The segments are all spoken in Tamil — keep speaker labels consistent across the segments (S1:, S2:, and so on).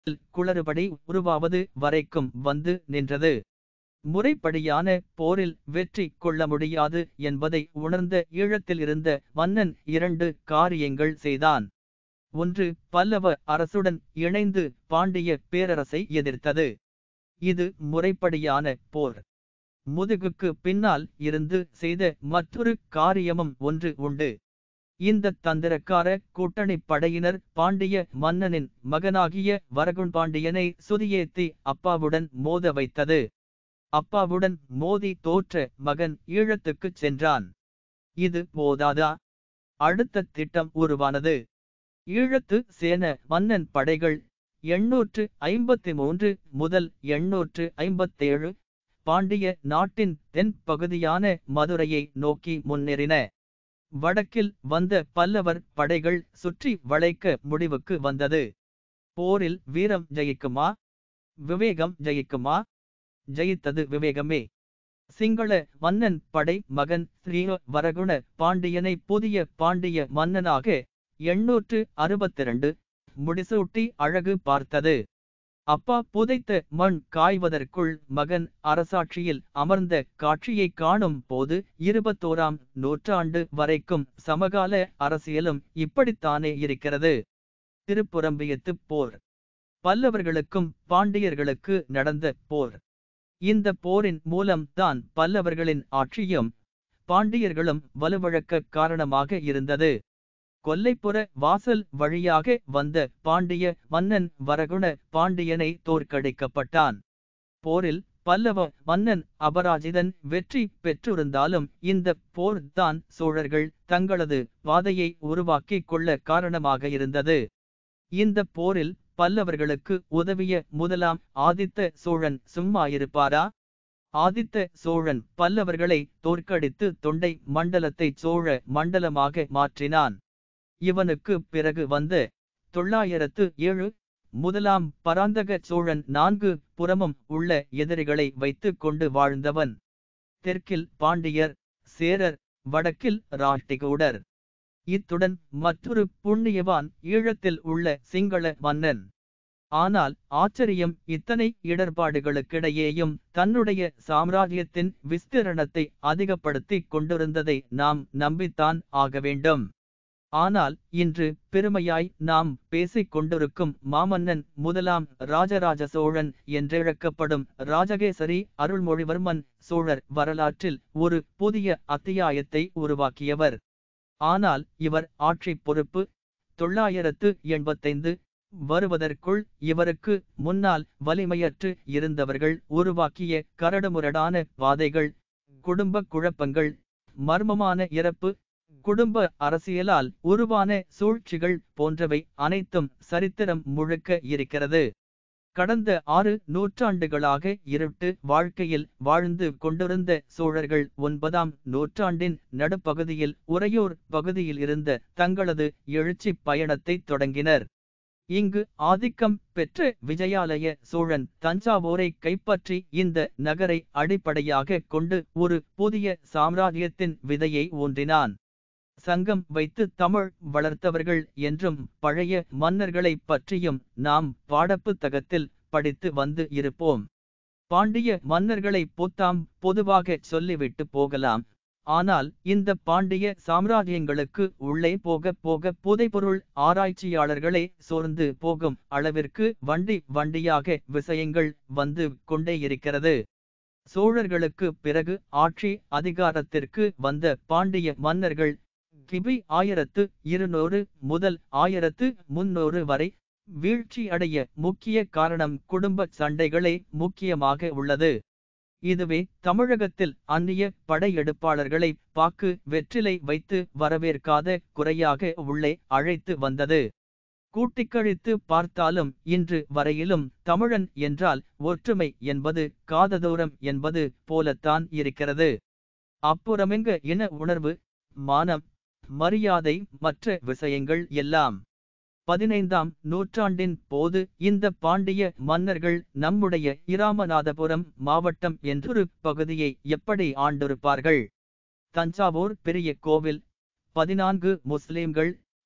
S1: குளறுபடி உருவாவது வரைக்கும் வந்து நின்றது முறைப்படியான போரில் வெற்றி கொள்ள முடியாது என்பதை உணர்ந்த ஈழத்தில் இருந்த மன்னன் இரண்டு காரியங்கள் செய்தான் ஒன்று பல்லவ அரசுடன் இணைந்து பாண்டிய பேரரசை எதிர்த்தது இது முறைப்படியான போர் முதுகுக்கு பின்னால் இருந்து செய்த மற்றொரு காரியமும் ஒன்று உண்டு இந்த தந்திரக்கார கூட்டணி படையினர் பாண்டிய மன்னனின் மகனாகிய வரகுண் பாண்டியனை சுதியேத்தி அப்பாவுடன் மோத வைத்தது அப்பாவுடன் மோதி தோற்ற மகன் ஈழத்துக்குச் சென்றான் இது போதாதா அடுத்த திட்டம் உருவானது ஈழத்து சேன மன்னன் படைகள் எண்ணூற்று ஐம்பத்தி மூன்று முதல் எண்ணூற்று ஐம்பத்தேழு பாண்டிய நாட்டின் தென் பகுதியான மதுரையை நோக்கி முன்னேறின வடக்கில் வந்த பல்லவர் படைகள் சுற்றி வளைக்க முடிவுக்கு வந்தது போரில் வீரம் ஜெயிக்குமா விவேகம் ஜெயிக்குமா ஜெயித்தது விவேகமே சிங்கள மன்னன் படை மகன் ஸ்ரீ வரகுண பாண்டியனை புதிய பாண்டிய மன்னனாக எண்ணூற்று அறுபத்திரண்டு முடிசூட்டி அழகு பார்த்தது அப்பா புதைத்த மண் காய்வதற்குள் மகன் அரசாட்சியில் அமர்ந்த காட்சியை காணும் போது இருபத்தோராம் நூற்றாண்டு வரைக்கும் சமகால அரசியலும் இப்படித்தானே இருக்கிறது திருப்புறம்பியத்துப் போர் பல்லவர்களுக்கும் பாண்டியர்களுக்கு நடந்த போர் இந்த போரின் மூலம் தான் பல்லவர்களின் ஆட்சியும் பாண்டியர்களும் வலுவழக்க காரணமாக இருந்தது கொல்லைப்புற வாசல் வழியாக வந்த பாண்டிய மன்னன் வரகுண பாண்டியனை தோற்கடிக்கப்பட்டான் போரில் பல்லவ மன்னன் அபராஜிதன் வெற்றி பெற்றிருந்தாலும் இந்த போர் தான் சோழர்கள் தங்களது பாதையை உருவாக்கிக் கொள்ள காரணமாக இருந்தது இந்த போரில் பல்லவர்களுக்கு உதவிய முதலாம் ஆதித்த சோழன் சும்மா இருப்பாரா ஆதித்த சோழன் பல்லவர்களை தோற்கடித்து தொண்டை மண்டலத்தை சோழ மண்டலமாக மாற்றினான் இவனுக்கு பிறகு வந்த தொள்ளாயிரத்து ஏழு முதலாம் பராந்தக சோழன் நான்கு புறமும் உள்ள எதிரிகளை வைத்துக் கொண்டு வாழ்ந்தவன் தெற்கில் பாண்டியர் சேரர் வடக்கில் ராட்டிகூடர் இத்துடன் மற்றொரு புண்ணியவான் ஈழத்தில் உள்ள சிங்கள மன்னன் ஆனால் ஆச்சரியம் இத்தனை இடர்பாடுகளுக்கிடையேயும் தன்னுடைய சாம்ராஜ்யத்தின் விஸ்திரணத்தை அதிகப்படுத்திக் கொண்டிருந்ததை நாம் நம்பித்தான் ஆக வேண்டும் ஆனால் இன்று பெருமையாய் நாம் பேசிக் கொண்டிருக்கும் மாமன்னன் முதலாம் ராஜராஜ சோழன் என்றழைக்கப்படும் ராஜகேசரி அருள்மொழிவர்மன் சோழர் வரலாற்றில் ஒரு புதிய அத்தியாயத்தை உருவாக்கியவர் ஆனால் இவர் ஆட்சி பொறுப்பு தொள்ளாயிரத்து எண்பத்தைந்து வருவதற்குள் இவருக்கு முன்னால் வலிமையற்று இருந்தவர்கள் உருவாக்கிய கரடுமுரடான பாதைகள் குடும்ப குழப்பங்கள் மர்மமான இறப்பு குடும்ப அரசியலால் உருவான சூழ்ச்சிகள் போன்றவை அனைத்தும் சரித்திரம் முழுக்க இருக்கிறது கடந்த ஆறு நூற்றாண்டுகளாக இருட்டு வாழ்க்கையில் வாழ்ந்து கொண்டிருந்த சோழர்கள் ஒன்பதாம் நூற்றாண்டின் நடுப்பகுதியில் உறையூர் பகுதியில் இருந்த தங்களது எழுச்சி பயணத்தை தொடங்கினர் இங்கு ஆதிக்கம் பெற்ற விஜயாலய சோழன் தஞ்சாவூரை கைப்பற்றி இந்த நகரை அடிப்படையாக கொண்டு ஒரு புதிய சாம்ராஜ்யத்தின் விதையை ஊன்றினான் சங்கம் வைத்து தமிழ் வளர்த்தவர்கள் என்றும் பழைய மன்னர்களைப் பற்றியும் நாம் பாடப்புத்தகத்தில் படித்து வந்து இருப்போம் பாண்டிய மன்னர்களை பொத்தாம் பொதுவாக சொல்லிவிட்டு போகலாம் ஆனால் இந்த பாண்டிய சாம்ராஜ்யங்களுக்கு உள்ளே போக போக புதைபொருள் ஆராய்ச்சியாளர்களே சோர்ந்து போகும் அளவிற்கு வண்டி வண்டியாக விஷயங்கள் வந்து கொண்டே இருக்கிறது சோழர்களுக்கு பிறகு ஆட்சி அதிகாரத்திற்கு வந்த பாண்டிய மன்னர்கள் கிபி ஆயிரத்து இருநூறு முதல் ஆயிரத்து முன்னூறு வரை வீழ்ச்சி அடைய முக்கிய காரணம் குடும்ப சண்டைகளே முக்கியமாக உள்ளது இதுவே தமிழகத்தில் அந்நிய படையெடுப்பாளர்களை பாக்கு வெற்றிலை வைத்து வரவேற்காத குறையாக உள்ளே அழைத்து வந்தது கூட்டிக்கழித்து பார்த்தாலும் இன்று வரையிலும் தமிழன் என்றால் ஒற்றுமை என்பது காததூரம் என்பது போலத்தான் இருக்கிறது அப்புறமெங்க இன உணர்வு மானம் மரியாதை மற்ற விஷயங்கள் எல்லாம் பதினைந்தாம் நூற்றாண்டின் போது இந்த பாண்டிய மன்னர்கள் நம்முடைய இராமநாதபுரம் மாவட்டம் என்றொரு பகுதியை எப்படி ஆண்டிருப்பார்கள் தஞ்சாவூர் பெரிய கோவில் பதினான்கு முஸ்லிம்கள்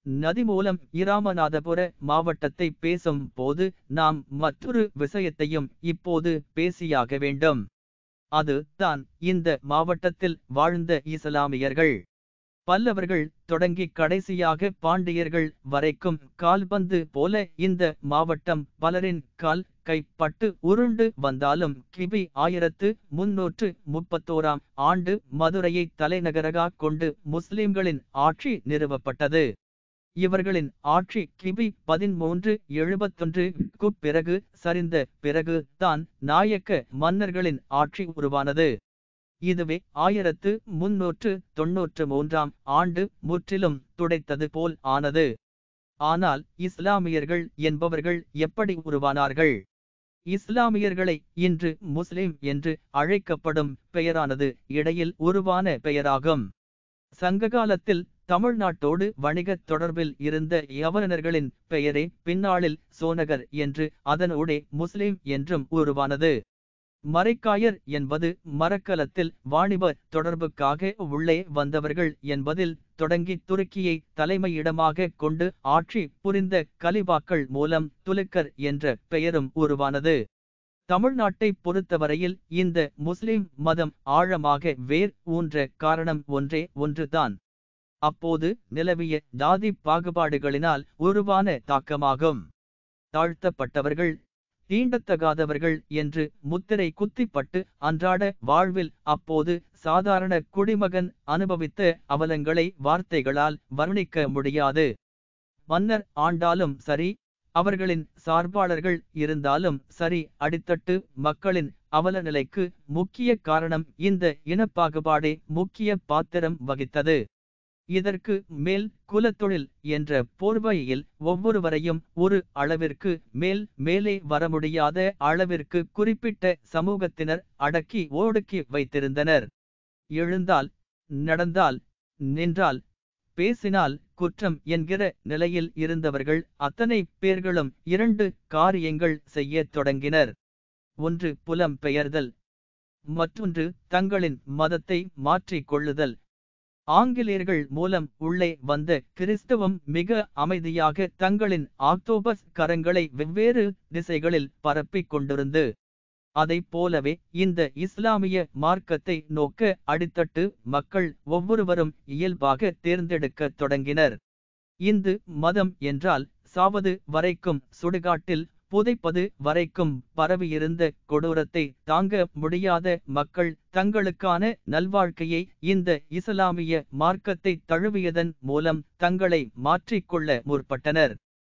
S1: நதி மூலம் இராமநாதபுர மாவட்டத்தை பேசும் போது நாம் மற்றொரு விஷயத்தையும் இப்போது பேசியாக வேண்டும் அது தான் இந்த மாவட்டத்தில் வாழ்ந்த இஸ்லாமியர்கள் பல்லவர்கள் தொடங்கி கடைசியாக பாண்டியர்கள் வரைக்கும் கால்பந்து போல இந்த மாவட்டம் பலரின் கால் கைப்பட்டு உருண்டு வந்தாலும் கிபி ஆயிரத்து முன்னூற்று முப்பத்தோராம் ஆண்டு மதுரையை தலைநகராக கொண்டு முஸ்லிம்களின் ஆட்சி நிறுவப்பட்டது இவர்களின் ஆட்சி கிபி பதிமூன்று எழுபத்தொன்று பிறகு சரிந்த பிறகு தான் நாயக்க மன்னர்களின் ஆட்சி உருவானது இதுவே ஆயிரத்து முன்னூற்று தொன்னூற்று மூன்றாம் ஆண்டு முற்றிலும் துடைத்தது போல் ஆனது ஆனால் இஸ்லாமியர்கள் என்பவர்கள் எப்படி உருவானார்கள் இஸ்லாமியர்களை இன்று முஸ்லிம் என்று அழைக்கப்படும் பெயரானது இடையில் உருவான பெயராகும் சங்ககாலத்தில் தமிழ்நாட்டோடு வணிகத் தொடர்பில் இருந்த யவனர்களின் பெயரே பின்னாளில் சோனகர் என்று அதனூடே முஸ்லிம் என்றும் உருவானது மரைக்காயர் என்பது மரக்கலத்தில் வாணிப தொடர்புக்காக உள்ளே வந்தவர்கள் என்பதில் தொடங்கி துருக்கியை தலைமையிடமாக கொண்டு ஆட்சி புரிந்த கலிபாக்கள் மூலம் துலுக்கர் என்ற பெயரும் உருவானது தமிழ்நாட்டை பொறுத்தவரையில் இந்த முஸ்லிம் மதம் ஆழமாக வேர் ஊன்ற காரணம் ஒன்றே ஒன்றுதான் அப்போது நிலவிய ஜாதி பாகுபாடுகளினால் உருவான தாக்கமாகும் தாழ்த்தப்பட்டவர்கள் தீண்டத்தகாதவர்கள் என்று முத்திரை குத்திப்பட்டு அன்றாட வாழ்வில் அப்போது சாதாரண குடிமகன் அனுபவித்த அவலங்களை வார்த்தைகளால் வர்ணிக்க முடியாது மன்னர் ஆண்டாலும் சரி அவர்களின் சார்பாளர்கள் இருந்தாலும் சரி அடித்தட்டு மக்களின் அவல நிலைக்கு முக்கிய காரணம் இந்த இனப்பாகுபாடே முக்கிய பாத்திரம் வகித்தது இதற்கு மேல் குலத்தொழில் என்ற போர்வையில் ஒவ்வொருவரையும் ஒரு அளவிற்கு மேல் மேலே வர முடியாத அளவிற்கு குறிப்பிட்ட சமூகத்தினர் அடக்கி ஓடுக்கி வைத்திருந்தனர் எழுந்தால் நடந்தால் நின்றால் பேசினால் குற்றம் என்கிற நிலையில் இருந்தவர்கள் அத்தனை பேர்களும் இரண்டு காரியங்கள் செய்யத் தொடங்கினர் ஒன்று புலம் பெயர்தல் மற்றொன்று தங்களின் மதத்தை மாற்றிக் கொள்ளுதல் ஆங்கிலேயர்கள் மூலம் உள்ளே வந்த கிறிஸ்தவம் மிக அமைதியாக தங்களின் ஆக்டோபஸ் கரங்களை வெவ்வேறு திசைகளில் பரப்பிக் கொண்டிருந்து அதைப் போலவே இந்த இஸ்லாமிய மார்க்கத்தை நோக்க அடித்தட்டு மக்கள் ஒவ்வொருவரும் இயல்பாக தேர்ந்தெடுக்கத் தொடங்கினர் இந்து மதம் என்றால் சாவது வரைக்கும் சுடுகாட்டில் புதைப்பது வரைக்கும் பரவியிருந்த கொடூரத்தை தாங்க முடியாத மக்கள் தங்களுக்கான நல்வாழ்க்கையை இந்த இஸ்லாமிய மார்க்கத்தை தழுவியதன் மூலம் தங்களை மாற்றிக்கொள்ள முற்பட்டனர்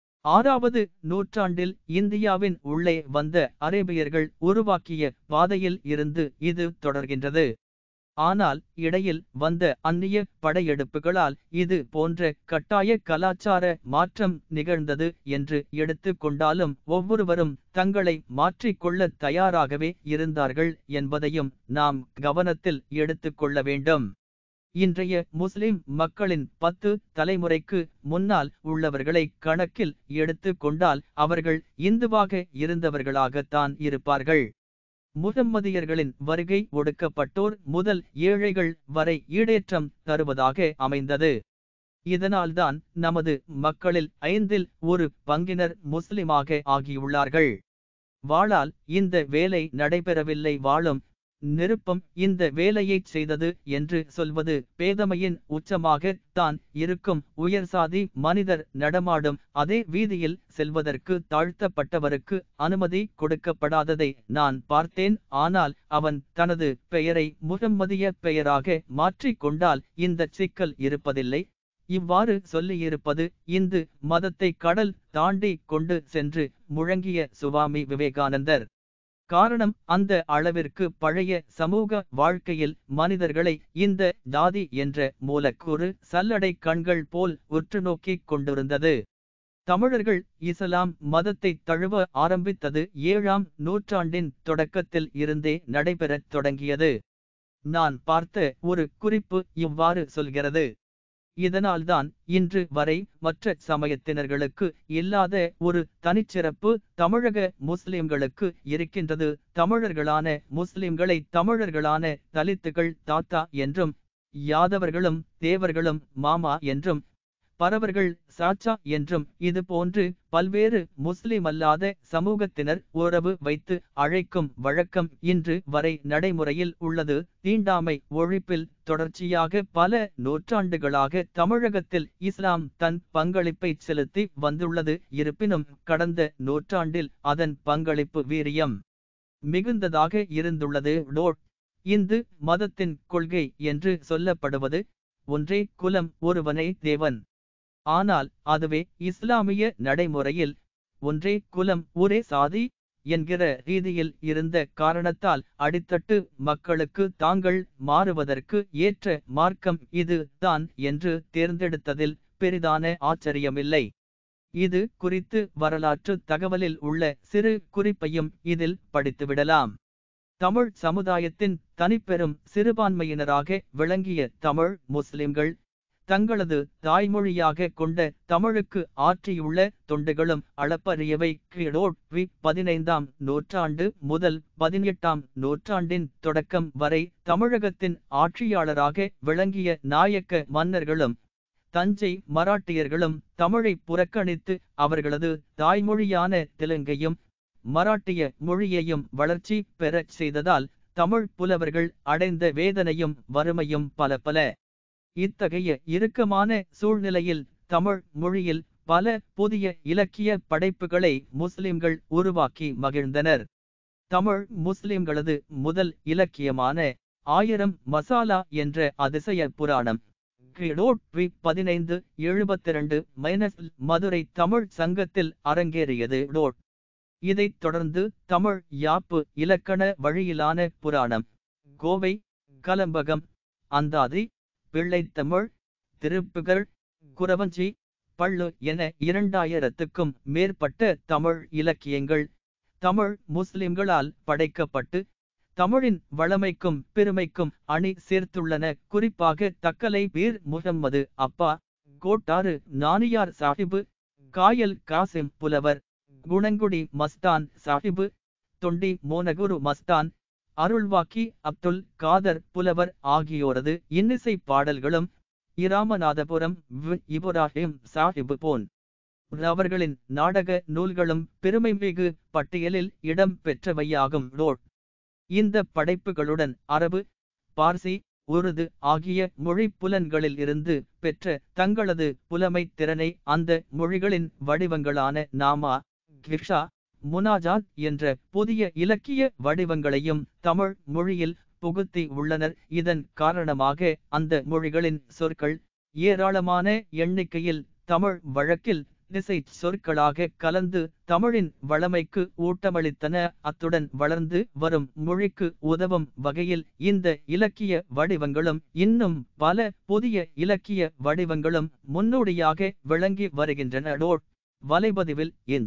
S1: ஆறாவது நூற்றாண்டில் இந்தியாவின் உள்ளே வந்த அரேபியர்கள் உருவாக்கிய பாதையில் இருந்து இது தொடர்கின்றது ஆனால் இடையில் வந்த அந்நிய படையெடுப்புகளால் இது போன்ற கட்டாய கலாச்சார மாற்றம் நிகழ்ந்தது என்று எடுத்து கொண்டாலும் ஒவ்வொருவரும் தங்களை மாற்றிக்கொள்ள தயாராகவே இருந்தார்கள் என்பதையும் நாம் கவனத்தில் எடுத்துக்கொள்ள வேண்டும் இன்றைய முஸ்லிம் மக்களின் பத்து தலைமுறைக்கு முன்னால் உள்ளவர்களை கணக்கில் எடுத்து கொண்டால் அவர்கள் இந்துவாக இருந்தவர்களாகத்தான் இருப்பார்கள் முகம்மதியர்களின் வருகை ஒடுக்கப்பட்டோர் முதல் ஏழைகள் வரை ஈடேற்றம் தருவதாக அமைந்தது இதனால்தான் நமது மக்களில் ஐந்தில் ஒரு பங்கினர் முஸ்லிமாக ஆகியுள்ளார்கள் வாளால் இந்த வேலை நடைபெறவில்லை வாழும் நெருப்பம் இந்த வேலையைச் செய்தது என்று சொல்வது பேதமையின் உச்சமாக தான் இருக்கும் உயர்சாதி மனிதர் நடமாடும் அதே வீதியில் செல்வதற்கு தாழ்த்தப்பட்டவருக்கு அனுமதி கொடுக்கப்படாததை நான் பார்த்தேன் ஆனால் அவன் தனது பெயரை முகம்மதிய பெயராக மாற்றிக் கொண்டால் இந்த சிக்கல் இருப்பதில்லை இவ்வாறு சொல்லியிருப்பது இந்து மதத்தை கடல் தாண்டி கொண்டு சென்று முழங்கிய சுவாமி விவேகானந்தர் காரணம் அந்த அளவிற்கு பழைய சமூக வாழ்க்கையில் மனிதர்களை இந்த ஜாதி என்ற மூலக்கூறு சல்லடை கண்கள் போல் உற்று நோக்கிக் கொண்டிருந்தது தமிழர்கள் இஸ்லாம் மதத்தை தழுவ ஆரம்பித்தது ஏழாம் நூற்றாண்டின் தொடக்கத்தில் இருந்தே நடைபெறத் தொடங்கியது நான் பார்த்த ஒரு குறிப்பு இவ்வாறு சொல்கிறது இதனால்தான் இன்று வரை மற்ற சமயத்தினர்களுக்கு இல்லாத ஒரு தனிச்சிறப்பு தமிழக முஸ்லிம்களுக்கு இருக்கின்றது தமிழர்களான முஸ்லிம்களை தமிழர்களான தலித்துகள் தாத்தா என்றும் யாதவர்களும் தேவர்களும் மாமா என்றும் பரவர்கள் சாச்சா என்றும் இது போன்று பல்வேறு முஸ்லிம் அல்லாத சமூகத்தினர் உறவு வைத்து அழைக்கும் வழக்கம் இன்று வரை நடைமுறையில் உள்ளது தீண்டாமை ஒழிப்பில் தொடர்ச்சியாக பல நூற்றாண்டுகளாக தமிழகத்தில் இஸ்லாம் தன் பங்களிப்பை செலுத்தி வந்துள்ளது இருப்பினும் கடந்த நூற்றாண்டில் அதன் பங்களிப்பு வீரியம் மிகுந்ததாக இருந்துள்ளது லோட் இந்து மதத்தின் கொள்கை என்று சொல்லப்படுவது ஒன்றே குலம் ஒருவனே தேவன் ஆனால் அதுவே இஸ்லாமிய நடைமுறையில் ஒன்றே குலம் ஒரே சாதி என்கிற ரீதியில் இருந்த காரணத்தால் அடித்தட்டு மக்களுக்கு தாங்கள் மாறுவதற்கு ஏற்ற மார்க்கம் இது தான் என்று தேர்ந்தெடுத்ததில் பெரிதான ஆச்சரியமில்லை இது குறித்து வரலாற்று தகவலில் உள்ள சிறு குறிப்பையும் இதில் படித்துவிடலாம் தமிழ் சமுதாயத்தின் தனிப்பெரும் சிறுபான்மையினராக விளங்கிய தமிழ் முஸ்லிம்கள் தங்களது தாய்மொழியாக கொண்ட தமிழுக்கு ஆற்றியுள்ள தொண்டுகளும் அளப்பரியவை கீழோட் வி பதினைந்தாம் நூற்றாண்டு முதல் பதினெட்டாம் நூற்றாண்டின் தொடக்கம் வரை தமிழகத்தின் ஆட்சியாளராக விளங்கிய நாயக்க மன்னர்களும் தஞ்சை மராட்டியர்களும் தமிழை புறக்கணித்து அவர்களது தாய்மொழியான தெலுங்கையும் மராட்டிய மொழியையும் வளர்ச்சி பெறச் செய்ததால் தமிழ் புலவர்கள் அடைந்த வேதனையும் வறுமையும் பல பல இத்தகைய இறுக்கமான சூழ்நிலையில் தமிழ் மொழியில் பல புதிய இலக்கிய படைப்புகளை முஸ்லிம்கள் உருவாக்கி மகிழ்ந்தனர் தமிழ் முஸ்லிம்களது முதல் இலக்கியமான ஆயிரம் மசாலா என்ற அதிசய புராணம் கிழோட் வி பதினைந்து எழுபத்திரண்டு மைனஸ் மதுரை தமிழ் சங்கத்தில் அரங்கேறியது லோட் இதைத் தொடர்ந்து தமிழ் யாப்பு இலக்கண வழியிலான புராணம் கோவை கலம்பகம் அந்தாதி பிள்ளைத்தமிழ் திருப்புகழ் குரவஞ்சி பள்ளு என இரண்டாயிரத்துக்கும் மேற்பட்ட தமிழ் இலக்கியங்கள் தமிழ் முஸ்லிம்களால் படைக்கப்பட்டு தமிழின் வளமைக்கும் பெருமைக்கும் அணி சேர்த்துள்ளன குறிப்பாக தக்கலை பீர் முகம்மது அப்பா கோட்டாறு நானியார் சாஹிபு காயல் காசிம் புலவர் குணங்குடி மஸ்தான் சாஹிபு தொண்டி மோனகுரு மஸ்தான் அருள்வாக்கி அப்துல் காதர் புலவர் ஆகியோரது இன்னிசை பாடல்களும் இராமநாதபுரம் வி இப்ராஹிம் சாஹிபு போன் அவர்களின் நாடக நூல்களும் பெருமைமிகு பட்டியலில் இடம் பெற்றவையாகும் லோட் இந்த படைப்புகளுடன் அரபு பார்சி உருது ஆகிய மொழி புலன்களில் இருந்து பெற்ற தங்களது புலமை திறனை அந்த மொழிகளின் வடிவங்களான நாமா கிர்ஷா முனாஜாத் என்ற புதிய இலக்கிய வடிவங்களையும் தமிழ் மொழியில் புகுத்தி உள்ளனர் இதன் காரணமாக அந்த மொழிகளின் சொற்கள் ஏராளமான எண்ணிக்கையில் தமிழ் வழக்கில் திசை சொற்களாக கலந்து தமிழின் வளமைக்கு ஊட்டமளித்தன அத்துடன் வளர்ந்து வரும் மொழிக்கு உதவும் வகையில் இந்த இலக்கிய வடிவங்களும் இன்னும் பல புதிய இலக்கிய வடிவங்களும் முன்னோடியாக விளங்கி வருகின்றன டோட் வலைபதிவில் இன்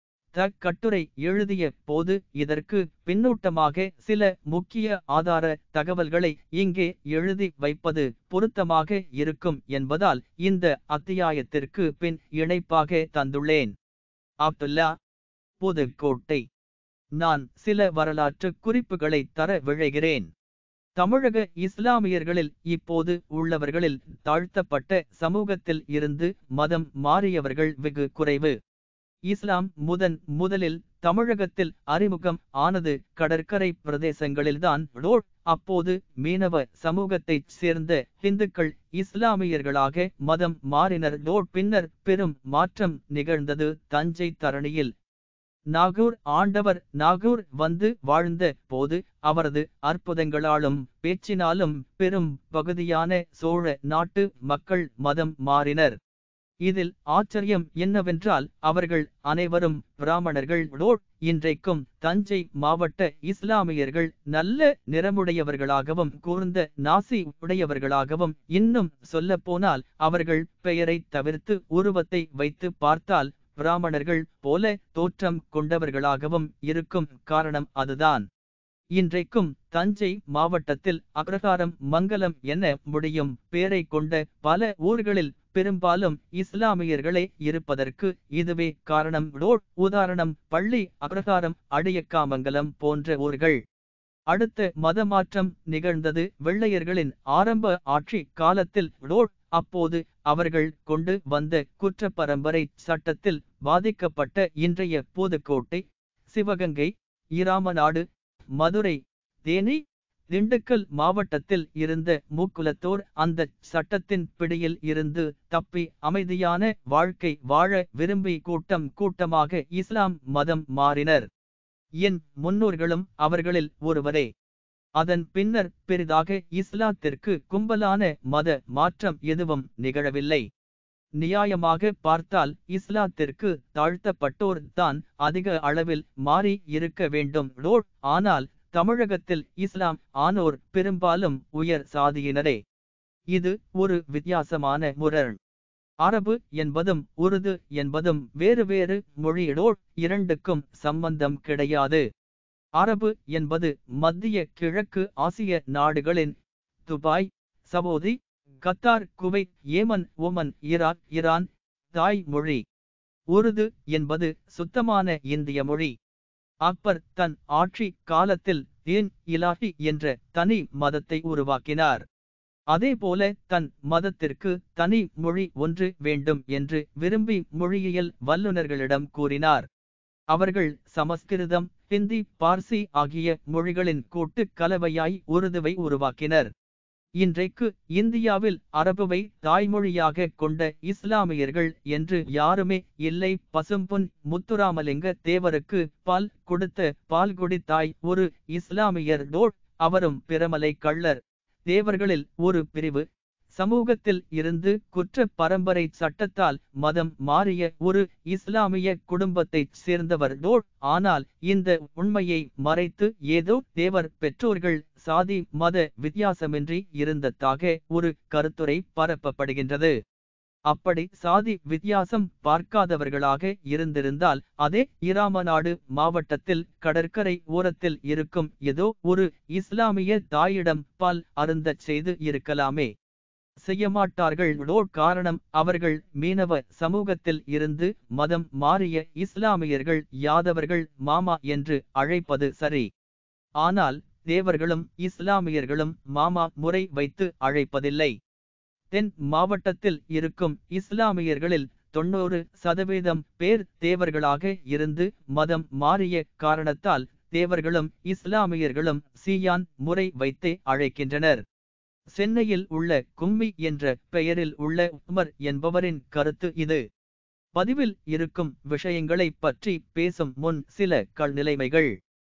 S1: த கட்டுரை எழுதிய போது இதற்கு பின்னூட்டமாக சில முக்கிய ஆதார தகவல்களை இங்கே எழுதி வைப்பது பொருத்தமாக இருக்கும் என்பதால் இந்த அத்தியாயத்திற்கு பின் இணைப்பாக தந்துள்ளேன் அப்துல்லா புதுக்கோட்டை நான் சில வரலாற்று குறிப்புகளை தர விழைகிறேன் தமிழக இஸ்லாமியர்களில் இப்போது உள்ளவர்களில் தாழ்த்தப்பட்ட சமூகத்தில் இருந்து மதம் மாறியவர்கள் வெகு குறைவு இஸ்லாம் முதன் முதலில் தமிழகத்தில் அறிமுகம் ஆனது கடற்கரை பிரதேசங்களில்தான் ரோட் அப்போது மீனவ சமூகத்தைச் சேர்ந்த இந்துக்கள் இஸ்லாமியர்களாக மதம் மாறினர் ரோட் பின்னர் பெரும் மாற்றம் நிகழ்ந்தது தஞ்சை தரணியில் நாகூர் ஆண்டவர் நாகூர் வந்து வாழ்ந்த போது அவரது அற்புதங்களாலும் பேச்சினாலும் பெரும் பகுதியான சோழ நாட்டு மக்கள் மதம் மாறினர் இதில் ஆச்சரியம் என்னவென்றால் அவர்கள் அனைவரும் பிராமணர்கள் ரோட் இன்றைக்கும் தஞ்சை மாவட்ட இஸ்லாமியர்கள் நல்ல நிறமுடையவர்களாகவும் கூர்ந்த நாசி உடையவர்களாகவும் இன்னும் சொல்லப்போனால் அவர்கள் பெயரை தவிர்த்து உருவத்தை வைத்து பார்த்தால் பிராமணர்கள் போல தோற்றம் கொண்டவர்களாகவும் இருக்கும் காரணம் அதுதான் இன்றைக்கும் தஞ்சை மாவட்டத்தில் அக்ரகாரம் மங்கலம் என முடியும் பேரை கொண்ட பல ஊர்களில் பெரும்பாலும் இஸ்லாமியர்களே இருப்பதற்கு இதுவே காரணம் ரோட் உதாரணம் பள்ளி அக்ரகாரம் அடியக்காமங்கலம் போன்ற ஊர்கள் அடுத்த மதமாற்றம் நிகழ்ந்தது வெள்ளையர்களின் ஆரம்ப ஆட்சி காலத்தில் ரோட் அப்போது அவர்கள் கொண்டு வந்த குற்றப்பரம்பரை சட்டத்தில் பாதிக்கப்பட்ட இன்றைய புதுக்கோட்டை சிவகங்கை இராமநாடு மதுரை தேனி திண்டுக்கல் மாவட்டத்தில் இருந்த மூக்குலத்தோர் அந்த சட்டத்தின் பிடியில் இருந்து தப்பி அமைதியான வாழ்க்கை வாழ விரும்பி கூட்டம் கூட்டமாக இஸ்லாம் மதம் மாறினர் என் முன்னோர்களும் அவர்களில் ஒருவரே அதன் பின்னர் பெரிதாக இஸ்லாத்திற்கு கும்பலான மத மாற்றம் எதுவும் நிகழவில்லை நியாயமாக பார்த்தால் இஸ்லாத்திற்கு தாழ்த்தப்பட்டோர் தான் அதிக அளவில் மாறி இருக்க வேண்டும் ரோட் ஆனால் தமிழகத்தில் இஸ்லாம் ஆனோர் பெரும்பாலும் உயர் சாதியினரே இது ஒரு வித்தியாசமான முரண் அரபு என்பதும் உருது என்பதும் வேறு வேறு மொழியிடோர் இரண்டுக்கும் சம்பந்தம் கிடையாது அரபு என்பது மத்திய கிழக்கு ஆசிய நாடுகளின் Dubai Saudi Qatar Kuwait Yemen Oman Iraq Iran தாய் மொழி உருது என்பது சுத்தமான இந்திய மொழி அக்பர் தன் ஆட்சி காலத்தில் தீன் இலாஹி என்ற தனி மதத்தை உருவாக்கினார் அதேபோல தன் மதத்திற்கு தனி மொழி ஒன்று வேண்டும் என்று விரும்பி மொழியியல் வல்லுநர்களிடம் கூறினார் அவர்கள் சமஸ்கிருதம் ஹிந்தி பார்சி ஆகிய மொழிகளின் கூட்டுக் கலவையாய் உருதுவை உருவாக்கினர் இன்றைக்கு இந்தியாவில் அரபுவை தாய்மொழியாக கொண்ட இஸ்லாமியர்கள் என்று யாருமே இல்லை பசும்பொன் முத்துராமலிங்க தேவருக்கு பால் கொடுத்த பால்குடி தாய் ஒரு இஸ்லாமியர் டோட் அவரும் பிரமலை கள்ளர் தேவர்களில் ஒரு பிரிவு சமூகத்தில் இருந்து குற்ற பரம்பரை சட்டத்தால் மதம் மாறிய ஒரு இஸ்லாமிய குடும்பத்தைச் சேர்ந்தவர் டோட் ஆனால் இந்த உண்மையை மறைத்து ஏதோ தேவர் பெற்றோர்கள் சாதி மத வித்தியாசமின்றி இருந்ததாக ஒரு கருத்துரை பரப்பப்படுகின்றது அப்படி சாதி வித்தியாசம் பார்க்காதவர்களாக இருந்திருந்தால் அதே இராமநாடு மாவட்டத்தில் கடற்கரை ஓரத்தில் இருக்கும் ஏதோ ஒரு இஸ்லாமிய தாயிடம் பால் அருந்தச் செய்து இருக்கலாமே செய்யமாட்டார்கள் லோட் காரணம் அவர்கள் மீனவ சமூகத்தில் இருந்து மதம் மாறிய இஸ்லாமியர்கள் யாதவர்கள் மாமா என்று அழைப்பது சரி ஆனால் தேவர்களும் இஸ்லாமியர்களும் மாமா முறை வைத்து அழைப்பதில்லை தென் மாவட்டத்தில் இருக்கும் இஸ்லாமியர்களில் தொண்ணூறு சதவீதம் பேர் தேவர்களாக இருந்து மதம் மாறிய காரணத்தால் தேவர்களும் இஸ்லாமியர்களும் சீயான் முறை வைத்தே அழைக்கின்றனர் சென்னையில் உள்ள கும்மி என்ற பெயரில் உள்ள உமர் என்பவரின் கருத்து இது பதிவில் இருக்கும் விஷயங்களைப் பற்றி பேசும் முன் சில கல்நிலைமைகள்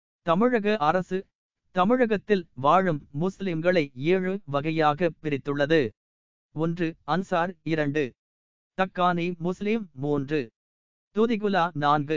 S1: தமிழக அரசு தமிழகத்தில் வாழும் முஸ்லிம்களை ஏழு வகையாக பிரித்துள்ளது ஒன்று அன்சார் இரண்டு தக்கானி முஸ்லிம் மூன்று துதிகுலா நான்கு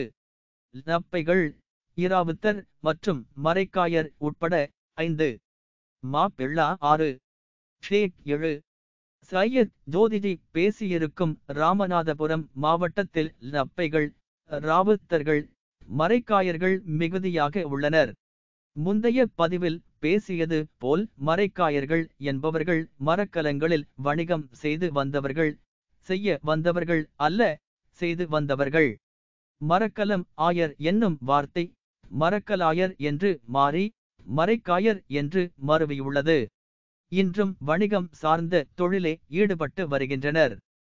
S1: நப்பைகள் இராவுத்தர் மற்றும் மரைக்காயர் உட்பட ஐந்து மாப்பிள்ளா ஆறு ஷேக் ஏழு சையத் ஜோதிஜி பேசியிருக்கும் ராமநாதபுரம் மாவட்டத்தில் நப்பைகள் ராவுத்தர்கள் மரைக்காயர்கள் மிகுதியாக உள்ளனர் முந்தைய பதிவில் பேசியது போல் மரைக்காயர்கள் என்பவர்கள் மரக்கலங்களில் வணிகம் செய்து வந்தவர்கள் செய்ய வந்தவர்கள் அல்ல செய்து வந்தவர்கள் மரக்கலம் ஆயர் என்னும் வார்த்தை மரக்கலாயர் என்று மாறி மரைக்காயர் என்று மறுவியுள்ளது இன்றும் வணிகம் சார்ந்த தொழிலே ஈடுபட்டு வருகின்றனர்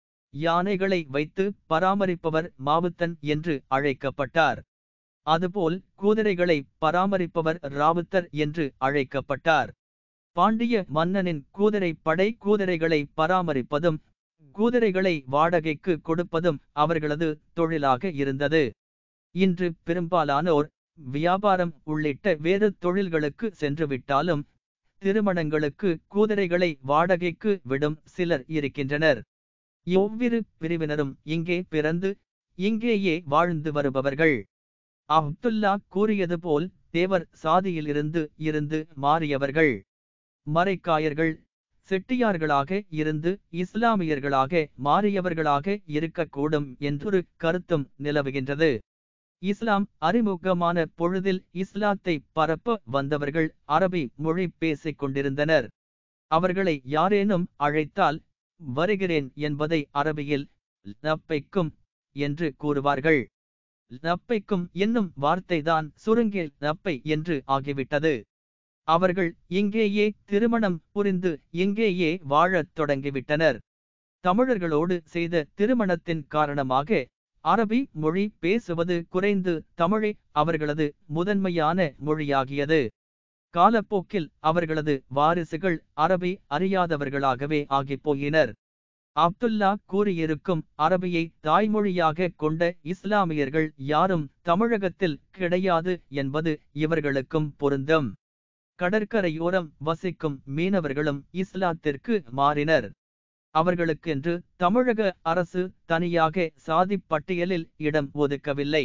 S1: யானைகளை வைத்து பராமரிப்பவர் மாவுத்தன் என்று அழைக்கப்பட்டார் அதுபோல் குதிரைகளை பராமரிப்பவர் ராவுத்தர் என்று அழைக்கப்பட்டார் பாண்டிய மன்னனின் குதிரை படை குதிரைகளை பராமரிப்பதும் குதிரைகளை வாடகைக்கு கொடுப்பதும் அவர்களது தொழிலாக இருந்தது இன்று பெரும்பாலானோர் வியாபாரம் உள்ளிட்ட வேறு தொழில்களுக்கு சென்றுவிட்டாலும் திருமணங்களுக்கு குதிரைகளை வாடகைக்கு விடும் சிலர் இருக்கின்றனர் எவ்விரு பிரிவினரும் இங்கே பிறந்து இங்கேயே வாழ்ந்து வருபவர்கள் அப்துல்லா கூறியது போல் தேவர் சாதியிலிருந்து இருந்து மாறியவர்கள் மரைக்காயர்கள் செட்டியார்களாக இருந்து இஸ்லாமியர்களாக மாறியவர்களாக இருக்கக்கூடும் என்றொரு கருத்தும் நிலவுகின்றது இஸ்லாம் அறிமுகமான பொழுதில் இஸ்லாத்தை பரப்ப வந்தவர்கள் அரபி மொழி பேசிக் கொண்டிருந்தனர் அவர்களை யாரேனும் அழைத்தால் வருகிறேன் என்பதை அரபியில் நப்பைக்கும் என்று கூறுவார்கள் நப்பைக்கும் என்னும் வார்த்தைதான் சுருங்கிய நப்பை என்று ஆகிவிட்டது அவர்கள் இங்கேயே திருமணம் புரிந்து இங்கேயே வாழத் தொடங்கிவிட்டனர் தமிழர்களோடு செய்த திருமணத்தின் காரணமாக அரபி மொழி பேசுவது குறைந்து தமிழே அவர்களது முதன்மையான மொழியாகியது காலப்போக்கில் அவர்களது வாரிசுகள் அரபி அறியாதவர்களாகவே ஆகிப்போயினர் அப்துல்லா கூறியிருக்கும் அரபியை தாய்மொழியாக கொண்ட இஸ்லாமியர்கள் யாரும் தமிழகத்தில் கிடையாது என்பது இவர்களுக்கும் பொருந்தும் கடற்கரையோரம் வசிக்கும் மீனவர்களும் இஸ்லாத்திற்கு மாறினர் அவர்களுக்கென்று தமிழக அரசு தனியாக சாதிப் பட்டியலில் இடம் ஒதுக்கவில்லை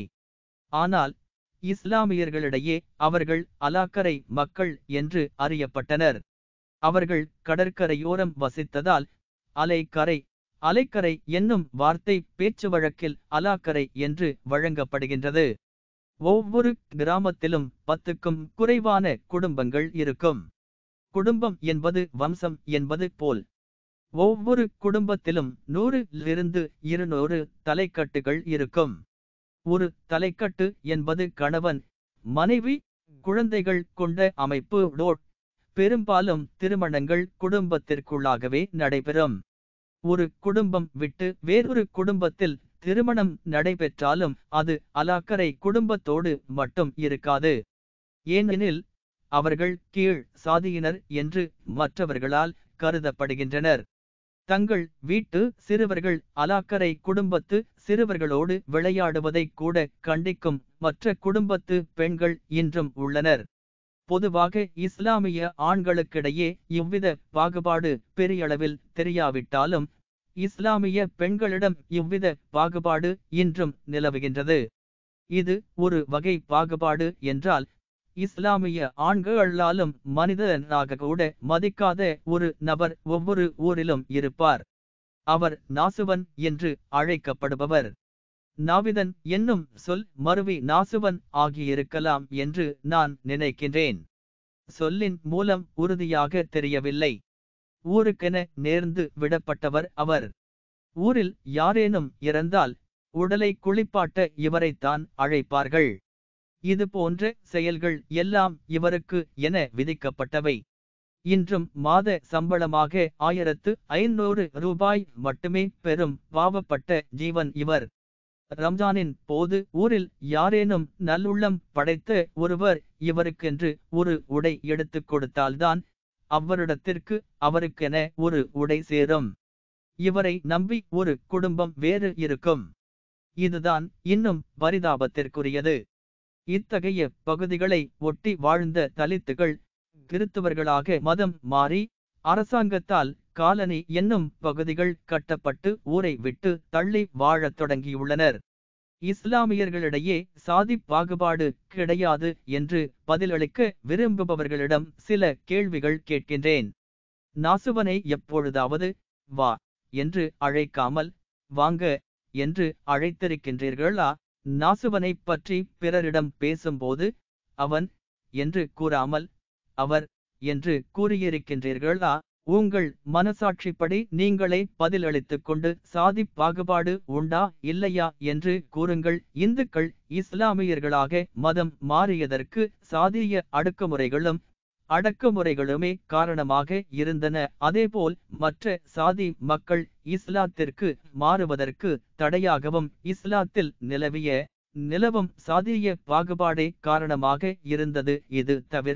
S1: ஆனால் இஸ்லாமியர்களிடையே அவர்கள் அலாக்கரை மக்கள் என்று அறியப்பட்டனர் அவர்கள் கடற்கரையோரம் வசித்ததால் அலைக்கரை அலைக்கரை என்னும் வார்த்தை பேச்சு வழக்கில் அலாக்கரை என்று வழங்கப்படுகின்றது ஒவ்வொரு கிராமத்திலும் பத்துக்கும் குறைவான குடும்பங்கள் இருக்கும் குடும்பம் என்பது வம்சம் என்பது போல் ஒவ்வொரு குடும்பத்திலும் நூறிலிருந்து இருநூறு தலைக்கட்டுகள் இருக்கும் ஒரு தலைக்கட்டு என்பது கணவன் மனைவி குழந்தைகள் கொண்ட அமைப்பு டோட் பெரும்பாலும் திருமணங்கள் குடும்பத்திற்குள்ளாகவே நடைபெறும் ஒரு குடும்பம் விட்டு வேறொரு குடும்பத்தில் திருமணம் நடைபெற்றாலும் அது அலாக்கரை குடும்பத்தோடு மட்டும் இருக்காது ஏனெனில் அவர்கள் கீழ் சாதியினர் என்று மற்றவர்களால் கருதப்படுகின்றனர் தங்கள் வீட்டு சிறுவர்கள் அலாக்கரை குடும்பத்து சிறுவர்களோடு விளையாடுவதைக் கூட கண்டிக்கும் மற்ற குடும்பத்து பெண்கள் இன்றும் உள்ளனர் பொதுவாக இஸ்லாமிய ஆண்களுக்கிடையே இவ்வித பாகுபாடு பெரியளவில் தெரியாவிட்டாலும் இஸ்லாமிய பெண்களிடம் இவ்வித பாகுபாடு இன்றும் நிலவுகின்றது இது ஒரு வகை பாகுபாடு என்றால் இஸ்லாமிய ஆண்களாலும் மனிதனாக கூட மதிக்காத ஒரு நபர் ஒவ்வொரு ஊரிலும் இருப்பார் அவர் நாசுவன் என்று அழைக்கப்படுபவர் நாவிதன் என்னும் சொல் மருவி நாசுவன் ஆகியிருக்கலாம் என்று நான் நினைக்கின்றேன் சொல்லின் மூலம் உறுதியாக தெரியவில்லை ஊருக்கென நேர்ந்து விடப்பட்டவர் அவர் ஊரில் யாரேனும் இறந்தால் உடலை குளிப்பாட்ட இவரைத்தான் அழைப்பார்கள் இது போன்ற செயல்கள் எல்லாம் இவருக்கு என விதிக்கப்பட்டவை இன்றும் மாத சம்பளமாக ஆயிரத்து ஐநூறு ரூபாய் மட்டுமே பெறும் பாவப்பட்ட ஜீவன் இவர் ரம்ஜானின் போது ஊரில் யாரேனும் நல்லுள்ளம் படைத்த ஒருவர் இவருக்கென்று ஒரு உடை எடுத்துக் கொடுத்தால்தான் அவ்வரிடத்திற்கு அவருக்கென ஒரு உடை சேரும் இவரை நம்பி ஒரு குடும்பம் வேறு இருக்கும் இதுதான் இன்னும் பரிதாபத்திற்குரியது இத்தகைய பகுதிகளை ஒட்டி வாழ்ந்த தலித்துகள் கிறித்துவர்களாக மதம் மாறி அரசாங்கத்தால் காலனி என்னும் பகுதிகள் கட்டப்பட்டு ஊரை விட்டு தள்ளி வாழத் தொடங்கியுள்ளனர் இஸ்லாமியர்களிடையே சாதி பாகுபாடு கிடையாது என்று பதிலளிக்க விரும்புபவர்களிடம் சில கேள்விகள் கேட்கின்றேன் நாசுவனை எப்பொழுதாவது வா என்று அழைக்காமல் வாங்க என்று அழைத்திருக்கின்றீர்களா நாசுவனைப் பற்றி பிறரிடம் பேசும்போது அவன் என்று கூறாமல் அவர் என்று கூறியிருக்கின்றீர்களா உங்கள் மனசாட்சிப்படி நீங்களே பதிலளித்துக் கொண்டு சாதி பாகுபாடு உண்டா இல்லையா என்று கூறுங்கள் இந்துக்கள் இஸ்லாமியர்களாக மதம் மாறியதற்கு சாதிய அடக்குமுறைகளும் அடக்குமுறைகளுமே காரணமாக இருந்தன அதேபோல் மற்ற சாதி மக்கள் இஸ்லாத்திற்கு மாறுவதற்கு தடையாகவும் இஸ்லாத்தில் நிலவிய நிலவும் சாதிய பாகுபாடே காரணமாக இருந்தது இது தவிர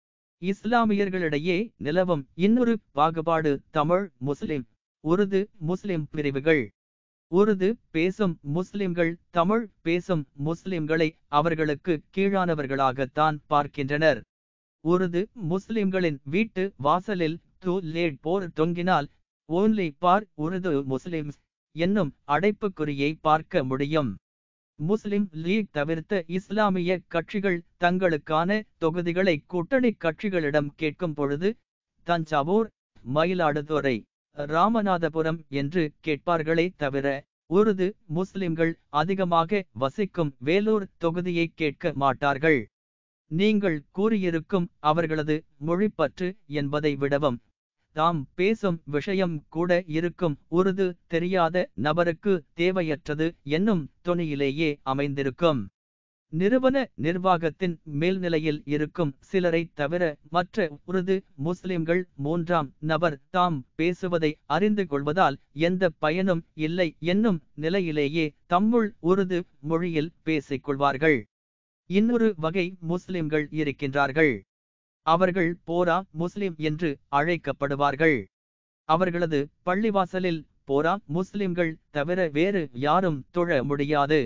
S1: இஸ்லாமியர்களிடையே நிலவும் இன்னொரு பாகுபாடு தமிழ் முஸ்லிம் உருது முஸ்லிம் பிரிவுகள் உருது பேசும் முஸ்லிம்கள் தமிழ் பேசும் முஸ்லிம்களை அவர்களுக்கு கீழானவர்களாகத்தான் பார்க்கின்றனர் உருது முஸ்லிம்களின் வீட்டு வாசலில் டு லேட் போர் தொங்கினால் ஓன்லி பார் உருது முஸ்லிம்ஸ் என்னும் அடைப்புக்குறியை பார்க்க முடியும் முஸ்லிம் லீக் தவிர்த்த இஸ்லாமிய கட்சிகள் தங்களுக்கான தொகுதிகளை கூட்டணி கட்சிகளிடம் கேட்கும் பொழுது தஞ்சாவூர் மயிலாடுதுறை ராமநாதபுரம் என்று கேட்பார்களே தவிர உருது முஸ்லிம்கள் அதிகமாக வசிக்கும் வேலூர் தொகுதியை கேட்க மாட்டார்கள் நீங்கள் கூறியிருக்கும் அவர்களது மொழிப்பற்று என்பதை விடவும் தாம் பேசும் விஷயம் கூட இருக்கும் உருது தெரியாத நபருக்கு தேவையற்றது என்னும் தொனியிலேயே அமைந்திருக்கும் நிறுவன நிர்வாகத்தின் மேல்நிலையில் இருக்கும் சிலரைத் தவிர மற்ற உருது முஸ்லிம்கள் மூன்றாம் நபர் தாம் பேசுவதை அறிந்து கொள்வதால் எந்த பயனும் இல்லை என்னும் நிலையிலேயே தம்முள் உருது மொழியில் பேசிக் கொள்வார்கள் இன்னொரு வகை முஸ்லிம்கள் இருக்கின்றார்கள் அவர்கள் போரா முஸ்லிம் என்று அழைக்கப்படுவார்கள் அவர்களது பள்ளிவாசலில் போரா முஸ்லிம்கள் தவிர வேறு யாரும் தொழ முடியாது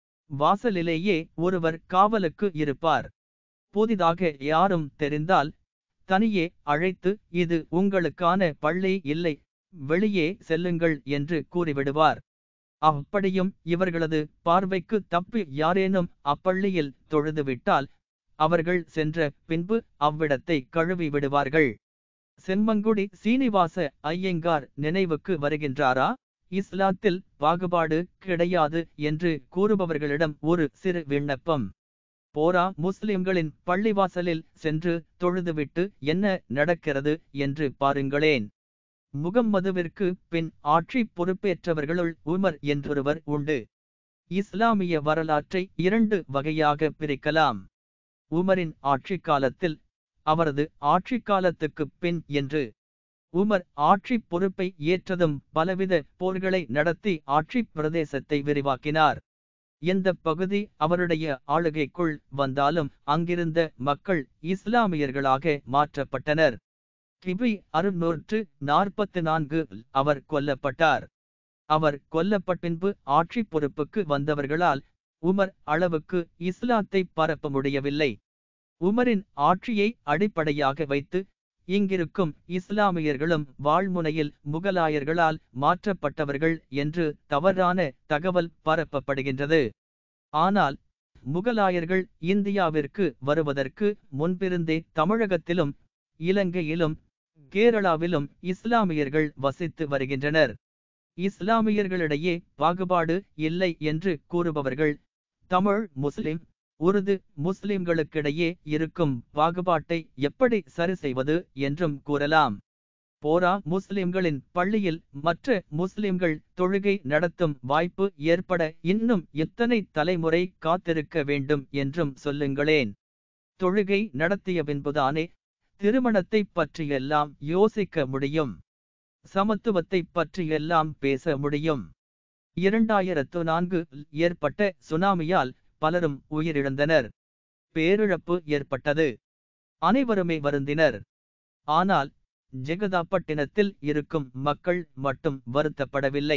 S1: வாசலிலேயே ஒருவர் காவலுக்கு இருப்பார் புதிதாக யாரும் தெரிந்தால் தனியே அழைத்து இது உங்களுக்கான பள்ளி இல்லை வெளியே செல்லுங்கள் என்று கூறிவிடுவார் அப்படியும் இவர்களது பார்வைக்கு தப்பி யாரேனும் அப்பள்ளியில் தொழுதுவிட்டால் அவர்கள் சென்ற பின்பு அவ்விடத்தை கழுவி விடுவார்கள் செம்மங்குடி சீனிவாச ஐயங்கார் நினைவுக்கு வருகின்றாரா இஸ்லாத்தில் பாகுபாடு கிடையாது என்று கூறுபவர்களிடம் ஒரு சிறு விண்ணப்பம் போரா முஸ்லிம்களின் பள்ளிவாசலில் சென்று தொழுதுவிட்டு என்ன நடக்கிறது என்று பாருங்களேன் முகம்மதுவிற்கு பின் ஆட்சி பொறுப்பேற்றவர்களுள் உமர் என்றொருவர் உண்டு இஸ்லாமிய வரலாற்றை இரண்டு வகையாக பிரிக்கலாம் உமரின் ஆட்சி காலத்தில் அவரது ஆட்சி காலத்துக்குப் பின் என்று உமர் ஆட்சி பொறுப்பை ஏற்றதும் பலவித போர்களை நடத்தி ஆட்சி பிரதேசத்தை விரிவாக்கினார் எந்த பகுதி அவருடைய ஆளுகைக்குள் வந்தாலும் அங்கிருந்த மக்கள் இஸ்லாமியர்களாக மாற்றப்பட்டனர் கிபி அறுநூற்று நாற்பத்து நான்கு அவர் கொல்லப்பட்டார் அவர் கொல்லப்பட்டின்பு ஆட்சி பொறுப்புக்கு வந்தவர்களால் உமர் அளவுக்கு இஸ்லாத்தை பரப்ப முடியவில்லை உமரின் ஆட்சியை அடிப்படையாக வைத்து இங்கிருக்கும் இஸ்லாமியர்களும் வாழ்முனையில் முகலாயர்களால் மாற்றப்பட்டவர்கள் என்று தவறான தகவல் பரப்பப்படுகின்றது ஆனால் முகலாயர்கள் இந்தியாவிற்கு வருவதற்கு முன்பிருந்தே தமிழகத்திலும் இலங்கையிலும் கேரளாவிலும் இஸ்லாமியர்கள் வசித்து வருகின்றனர் இஸ்லாமியர்களிடையே பாகுபாடு இல்லை என்று கூறுபவர்கள் தமிழ் முஸ்லிம் உருது முஸ்லிம்களுக்கிடையே இருக்கும் பாகுபாட்டை எப்படி சரி செய்வது என்றும் கூறலாம் போரா முஸ்லிம்களின் பள்ளியில் மற்ற முஸ்லிம்கள் தொழுகை நடத்தும் வாய்ப்பு ஏற்பட இன்னும் எத்தனை தலைமுறை காத்திருக்க வேண்டும் என்றும் சொல்லுங்களேன் தொழுகை நடத்திய பின்புதானே திருமணத்தை பற்றியெல்லாம் யோசிக்க முடியும் சமத்துவத்தை பற்றியெல்லாம் பேச முடியும் இரண்டாயிரத்து நான்கு ஏற்பட்ட சுனாமியால் பலரும் உயிரிழந்தனர் பேரிழப்பு ஏற்பட்டது அனைவருமே வருந்தினர் ஆனால் ஜெகதாப்பட்டினத்தில் இருக்கும் மக்கள் மட்டும் வருத்தப்படவில்லை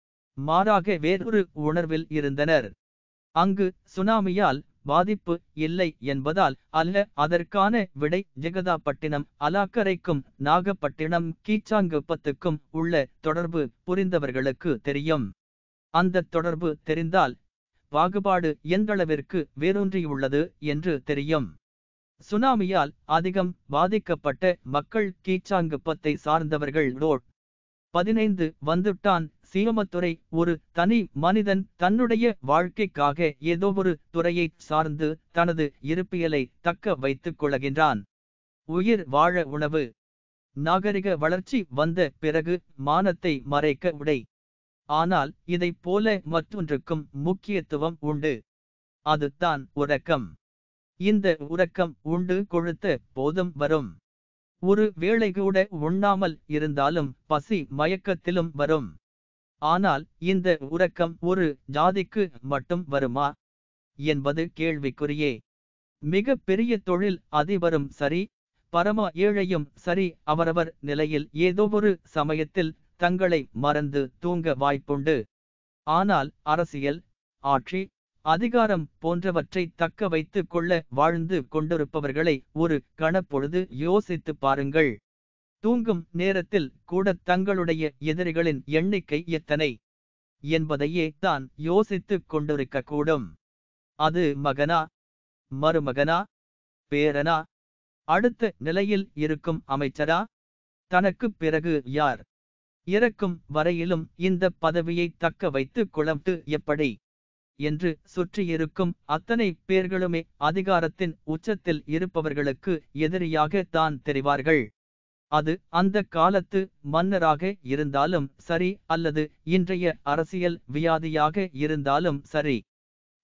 S1: மாறாக வேறொரு உணர்வில் இருந்தனர் அங்கு சுனாமியால் பாதிப்பு இல்லை என்பதால் அல்ல அதற்கான விடை ஜெகதாப்பட்டினம் அலாக்கரைக்கும் நாகப்பட்டினம் கீச்சாங்குப்பத்துக்கும் உள்ள தொடர்பு புரிந்தவர்களுக்கு தெரியும் அந்த தொடர்பு தெரிந்தால் பாகுபாடு எந்தளவிற்கு வேரூன்றியுள்ளது என்று தெரியும் சுனாமியால் அதிகம் பாதிக்கப்பட்ட மக்கள் கீச்சாங்குப்பத்தை சார்ந்தவர்கள் ரோட் பதினைந்து வந்துட்டான் சீமத்துறை ஒரு தனி மனிதன் தன்னுடைய வாழ்க்கைக்காக ஏதோ ஒரு துறையைச் சார்ந்து தனது இருப்பியலை தக்க வைத்துக் கொள்கின்றான் உயிர் வாழ உணவு நாகரிக வளர்ச்சி வந்த பிறகு மானத்தை மறைக்க உடை ஆனால் இதைப் போல மற்றொன்றுக்கும் முக்கியத்துவம் உண்டு அதுதான் உறக்கம் இந்த உறக்கம் உண்டு கொழுத்த போதும் வரும் ஒரு வேளை கூட உண்ணாமல் இருந்தாலும் பசி மயக்கத்திலும் வரும் ஆனால் இந்த உறக்கம் ஒரு ஜாதிக்கு மட்டும் வருமா என்பது கேள்விக்குறியே மிக பெரிய தொழில் அதிபரும் சரி பரம ஏழையும் சரி அவரவர் நிலையில் ஏதோ ஒரு சமயத்தில் தங்களை மறந்து தூங்க வாய்ப்புண்டு ஆனால் அரசியல் ஆட்சி அதிகாரம் போன்றவற்றை தக்க வைத்துக் கொள்ள வாழ்ந்து கொண்டிருப்பவர்களை ஒரு கணப்பொழுது யோசித்து பாருங்கள் தூங்கும் நேரத்தில் கூட தங்களுடைய எதிரிகளின் எண்ணிக்கை எத்தனை என்பதையே தான் யோசித்துக் கொண்டிருக்கக்கூடும் அது மகனா மருமகனா பேரனா அடுத்த நிலையில் இருக்கும் அமைச்சரா தனக்கு பிறகு யார் இறக்கும் வரையிலும் இந்த பதவியை தக்க வைத்துக் கொள்ளட்டு எப்படி என்று சுற்றியிருக்கும் அத்தனை பேர்களுமே அதிகாரத்தின் உச்சத்தில் இருப்பவர்களுக்கு எதிரியாக தான் தெரிவார்கள் அது அந்த காலத்து மன்னராக இருந்தாலும் சரி அல்லது இன்றைய அரசியல் வியாதியாக இருந்தாலும் சரி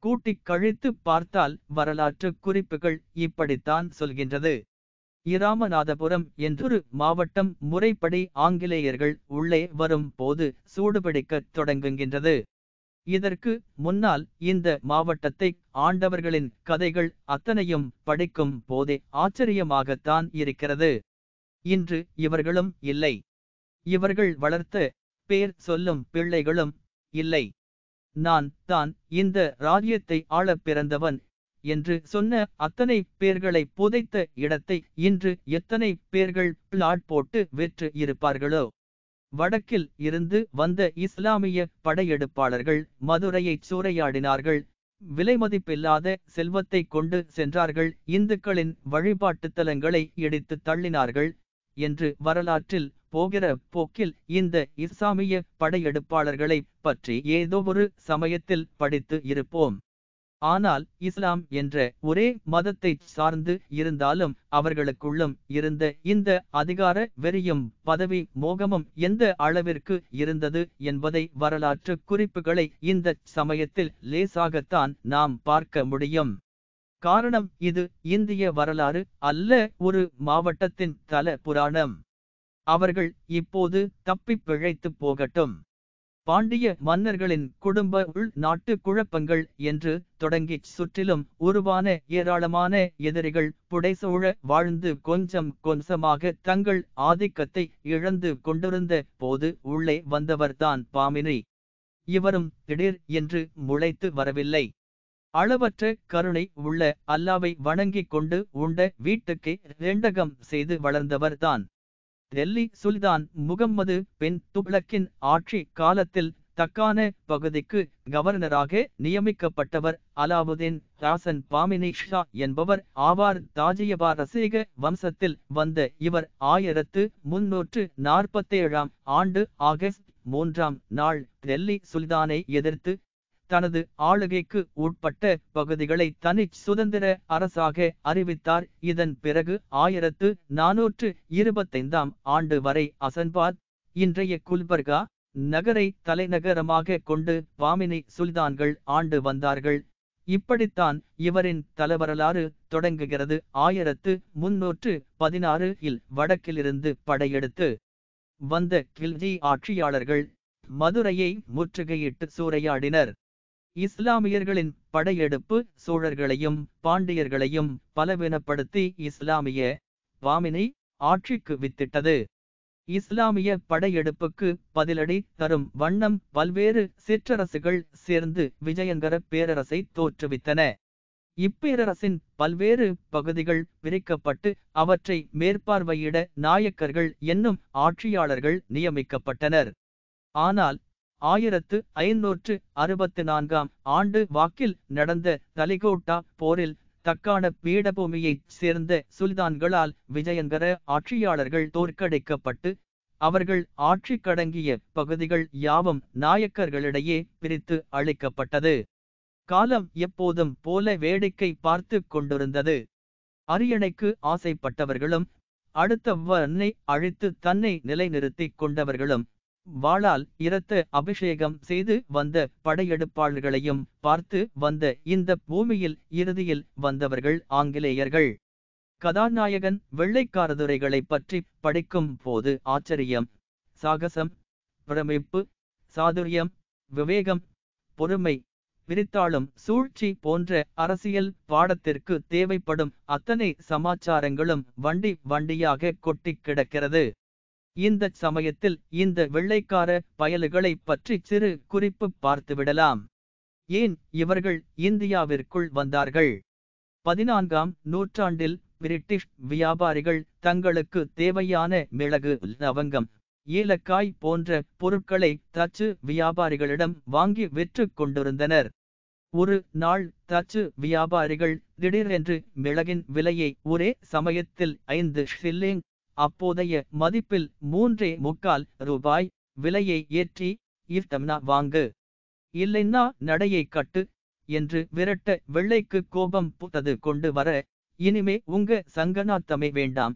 S1: கூட்டிக் கழித்துப் பார்த்தால் வரலாற்றுக் குறிப்புகள் இப்படித்தான் சொல்கின்றது இராமநாதபுரம் என்றொரு மாவட்டம் முறைப்படி ஆங்கிலேயர்கள் உள்ளே வரும் போது சூடுபிடிக்கத் தொடங்குகின்றது இதற்கு முன்னால் இந்த மாவட்டத்தை ஆண்டவர்களின் கதைகள் அத்தனையும் படிக்கும் போதே ஆச்சரியமாகத்தான் இருக்கிறது இன்று இவர்களும் இல்லை இவர்கள் வளர்த்த பேர் சொல்லும் பிள்ளைகளும் இல்லை நான் தான் இந்த ராஜ்யத்தை ஆளப் பிறந்தவன் என்று சொன்ன அத்தனை பேர்களை புதைத்த இடத்தை இன்று எத்தனை பேர்கள் பிளாட் போட்டு விற்று இருப்பார்களோ வடக்கில் இருந்து வந்த இஸ்லாமிய படையெடுப்பாளர்கள் மதுரையைச் சூறையாடினார்கள் விலைமதிப்பில்லாத செல்வத்தை கொண்டு சென்றார்கள் இந்துக்களின் வழிபாட்டுத் தலங்களை இடித்து தள்ளினார்கள் என்று வரலாற்றில் போகிற போக்கில் இந்த இஸ்லாமிய படையெடுப்பாளர்களை பற்றி ஏதோ ஒரு சமயத்தில் படித்து இருப்போம் ஆனால் இஸ்லாம் என்ற ஒரே மதத்தை சார்ந்து இருந்தாலும் அவர்களுக்குள்ளும் இருந்த இந்த அதிகார வெறியும் பதவி மோகமும் எந்த அளவிற்கு இருந்தது என்பதை வரலாற்று குறிப்புகளை இந்த சமயத்தில் லேசாகத்தான் நாம் பார்க்க முடியும் காரணம் இது இந்திய வரலாறு அல்ல ஒரு மாவட்டத்தின் தல புராணம் அவர்கள் இப்போது தப்பிப் பிழைத்துப் போகட்டும் பாண்டிய மன்னர்களின் குடும்ப உள்நாட்டு குழப்பங்கள் என்று தொடங்கிச் சுற்றிலும் உருவான ஏராளமான எதிரிகள் புடைசூழ வாழ்ந்து கொஞ்சம் கொஞ்சமாக தங்கள் ஆதிக்கத்தை இழந்து கொண்டிருந்த போது உள்ளே வந்தவர்தான் பாமினி இவரும் திடீர் என்று முளைத்து வரவில்லை அளவற்ற கருணை உள்ள அல்லாவை வணங்கிக் கொண்டு உண்ட வீட்டுக்கே ரெண்டகம் செய்து வளர்ந்தவர்தான் டெல்லி சுல்தான் முகம்மது பின் துக்ளக்கின் ஆட்சி காலத்தில் தக்கான பகுதிக்கு கவர்னராக நியமிக்கப்பட்டவர் அலாவுதீன் ராசன் பாமினி ஷா என்பவர் ஆவார் தாஜியபா ரசீக வம்சத்தில் வந்த இவர் ஆயிரத்து முன்னூற்று நாற்பத்தேழாம் ஆண்டு ஆகஸ்ட் மூன்றாம் நாள் டெல்லி சுல்தானை எதிர்த்து தனது ஆளுகைக்கு உட்பட்ட பகுதிகளை தனி சுதந்திர அரசாக அறிவித்தார் இதன் பிறகு ஆயிரத்து நாநூற்று இருபத்தைந்தாம் ஆண்டு வரை அசன்பாத் இன்றைய குல்பர்கா நகரை தலைநகரமாக கொண்டு பாமினி சுல்தான்கள் ஆண்டு வந்தார்கள் இப்படித்தான் இவரின் தலைவரலாறு தொடங்குகிறது ஆயிரத்து முன்னூற்று பதினாறு இல் வடக்கிலிருந்து படையெடுத்து வந்த கில்ஜி ஆட்சியாளர்கள் மதுரையை முற்றுகையிட்டு சூறையாடினர் இஸ்லாமியர்களின் படையெடுப்பு சோழர்களையும் பாண்டியர்களையும் பலவீனப்படுத்தி இஸ்லாமிய பாமினை ஆட்சிக்கு வித்திட்டது இஸ்லாமிய படையெடுப்புக்கு பதிலடி தரும் வண்ணம் பல்வேறு சிற்றரசுகள் சேர்ந்து விஜயங்கர பேரரசை தோற்றுவித்தன இப்பேரரசின் பல்வேறு பகுதிகள் பிரிக்கப்பட்டு அவற்றை மேற்பார்வையிட நாயக்கர்கள் என்னும் ஆட்சியாளர்கள் நியமிக்கப்பட்டனர் ஆனால் ஆயிரத்து ஐநூற்று அறுபத்து நான்காம் ஆண்டு வாக்கில் நடந்த தலிகோட்டா போரில் தக்கான பீடபூமியைச் சேர்ந்த சுல்தான்களால் விஜயங்கர ஆட்சியாளர்கள் தோற்கடிக்கப்பட்டு அவர்கள் ஆட்சி கடங்கிய பகுதிகள் யாவும் நாயக்கர்களிடையே பிரித்து அளிக்கப்பட்டது காலம் எப்போதும் போல வேடிக்கை பார்த்து கொண்டிருந்தது அரியணைக்கு ஆசைப்பட்டவர்களும் அடுத்தவனை அழித்து தன்னை நிலைநிறுத்திக் கொண்டவர்களும் வாளால் இரத்த அபிஷேகம் செய்து வந்த படையெடுப்பாளர்களையும் பார்த்து வந்த இந்த பூமியில் இறுதியில் வந்தவர்கள் ஆங்கிலேயர்கள் கதாநாயகன் வெள்ளைக்காரதுரைகளைப் பற்றி படிக்கும் போது ஆச்சரியம் சாகசம் பிரமிப்பு சாதுரியம் விவேகம் பொறுமை பிரித்தாளும் சூழ்ச்சி போன்ற அரசியல் பாடத்திற்கு தேவைப்படும் அத்தனை சமாச்சாரங்களும் வண்டி வண்டியாக கொட்டிக் கிடக்கிறது இந்த சமயத்தில் இந்த வெள்ளைக்கார பயலுகளை பற்றி சிறு குறிப்பு பார்த்துவிடலாம் ஏன் இவர்கள் இந்தியாவிற்குள் வந்தார்கள் பதினான்காம் நூற்றாண்டில் பிரிட்டிஷ் வியாபாரிகள் தங்களுக்கு தேவையான மிளகு லவங்கம் ஏலக்காய் போன்ற பொருட்களை தச்சு வியாபாரிகளிடம் வாங்கி விற்று கொண்டிருந்தனர் ஒரு நாள் தச்சு வியாபாரிகள் திடீரென்று மிளகின் விலையை ஒரே சமயத்தில் ஐந்து ஷில்லிங் அப்போதைய மதிப்பில் மூன்றே முக்கால் ரூபாய் விலையை ஏற்றி இர்த்தம்னா வாங்கு இல்லைன்னா நடையை கட்டு என்று விரட்ட வெள்ளைக்கு கோபம் புத்தது கொண்டு வர இனிமே உங்க சங்கநாத்தமே வேண்டாம்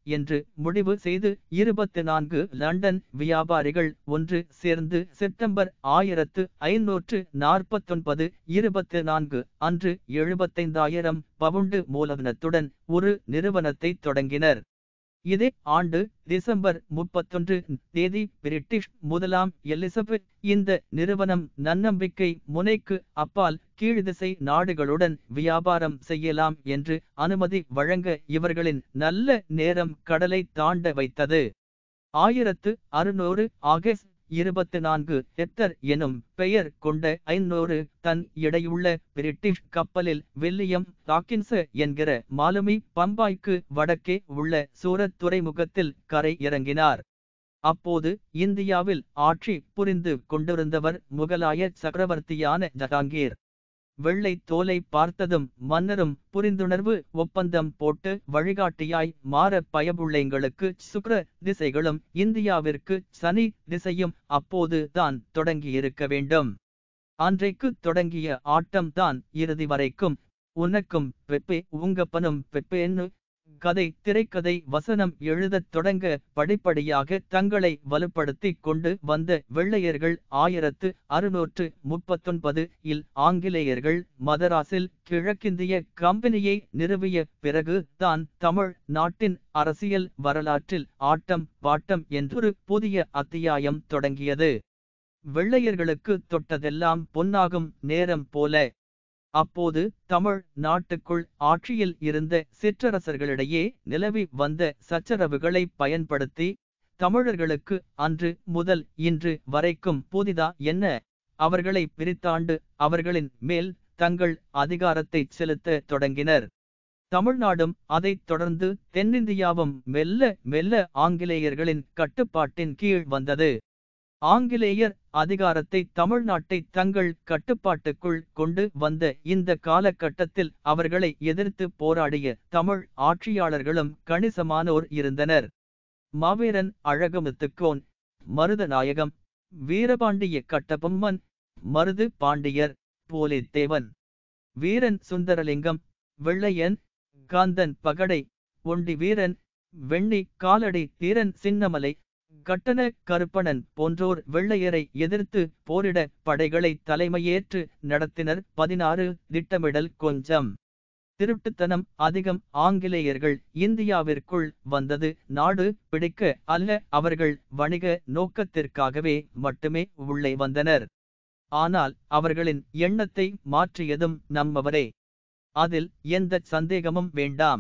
S1: என்று முடிவு செய்து இருபத்து நான்கு லண்டன் வியாபாரிகள் ஒன்று சேர்ந்து செப்டம்பர் ஆயிரத்து ஐநூற்று நாற்பத்தொன்பது இருபத்து நான்கு அன்று எழுபத்தைந்தாயிரம் பவுண்டு மூலதனத்துடன் ஒரு நிறுவனத்தை தொடங்கினர் இதே ஆண்டு டிசம்பர் முப்பத்தொன்று தேதி பிரிட்டிஷ் முதலாம் எலிசபெத் இந்த நிறுவனம் நன்னம்பிக்கை முனைக்கு அப்பால் கீழ்திசை நாடுகளுடன் வியாபாரம் செய்யலாம் என்று அனுமதி வழங்க இவர்களின் நல்ல நேரம் கடலை தாண்ட வைத்தது ஆயிரத்து அறுநூறு ஆகஸ்ட் இருபத்து நான்கு ஹெக்டர் எனும் பெயர் கொண்ட ஐநூறு தன் எடையுள்ள பிரிட்டிஷ் கப்பலில் வில்லியம் டாக்கின்ஸ் என்கிற மாலுமி பம்பாய்க்கு வடக்கே உள்ள சூரத் துறைமுகத்தில் கரை இறங்கினார் அப்போது இந்தியாவில் ஆட்சி புரிந்து கொண்டிருந்தவர் முகலாய சக்கரவர்த்தியான ஜஹாங்கீர் வெள்ளை தோலை பார்த்ததும் மன்னரும் புரிந்துணர்வு ஒப்பந்தம் போட்டு வழிகாட்டியாய் மாற பயபுள்ளைங்களுக்கு சுக்ர திசைகளும் இந்தியாவிற்கு சனி திசையும் அப்போது தான் தொடங்கியிருக்க வேண்டும் அன்றைக்கு தொடங்கிய ஆட்டம் தான் இறுதி வரைக்கும் உனக்கும் பெப்பே உங்கப்பனும் பெப்பேன்னு கதை திரைக்கதை வசனம் எழுதத் தொடங்க படிப்படியாக தங்களை வலுப்படுத்திக் கொண்டு வந்த வெள்ளையர்கள் ஆயிரத்து அறுநூற்று முப்பத்தொன்பது இல் ஆங்கிலேயர்கள் மதராஸில் கிழக்கிந்திய கம்பெனியை நிறுவிய பிறகு தான் தமிழ் நாட்டின் அரசியல் வரலாற்றில் ஆட்டம் பாட்டம் என்றொரு புதிய அத்தியாயம் தொடங்கியது வெள்ளையர்களுக்கு தொட்டதெல்லாம் பொன்னாகும் நேரம் போல அப்போது தமிழ் நாட்டுக்குள் ஆட்சியில் இருந்த சிற்றரசர்களிடையே நிலவி வந்த சச்சரவுகளை பயன்படுத்தி தமிழர்களுக்கு அன்று முதல் இன்று வரைக்கும் புதிதா என்ன அவர்களை பிரித்தாண்டு அவர்களின் மேல் தங்கள் அதிகாரத்தை செலுத்த தொடங்கினர் தமிழ்நாடும் அதைத் தொடர்ந்து தென்னிந்தியாவும் மெல்ல மெல்ல ஆங்கிலேயர்களின் கட்டுப்பாட்டின் கீழ் வந்தது ஆங்கிலேயர் அதிகாரத்தை தமிழ்நாட்டை தங்கள் கட்டுப்பாட்டுக்குள் கொண்டு வந்த இந்த காலகட்டத்தில் அவர்களை எதிர்த்து போராடிய தமிழ் ஆட்சியாளர்களும் கணிசமானோர் இருந்தனர் மாவீரன் அழகுமுத்துக்கோன் மருதநாயகம் வீரபாண்டிய கட்டபொம்மன் மருது பாண்டியர் போலித்தேவன் வீரன் சுந்தரலிங்கம் வெள்ளையன் காந்தன் பகடை ஒண்டி வீரன் வெண்ணி காலடி தீரன் சின்னமலை கட்டண கருப்பணன் போன்றோர் வெள்ளையரை எதிர்த்து போரிட படைகளை தலைமையேற்று நடத்தினர் பதினாறு திட்டமிடல் கொஞ்சம் திருட்டுத்தனம் அதிகம் ஆங்கிலேயர்கள் இந்தியாவிற்குள் வந்தது நாடு பிடிக்க அல்ல அவர்கள் வணிக நோக்கத்திற்காகவே மட்டுமே உள்ளே வந்தனர் ஆனால் அவர்களின் எண்ணத்தை மாற்றியதும் நம்மவரே அதில் எந்த சந்தேகமும் வேண்டாம்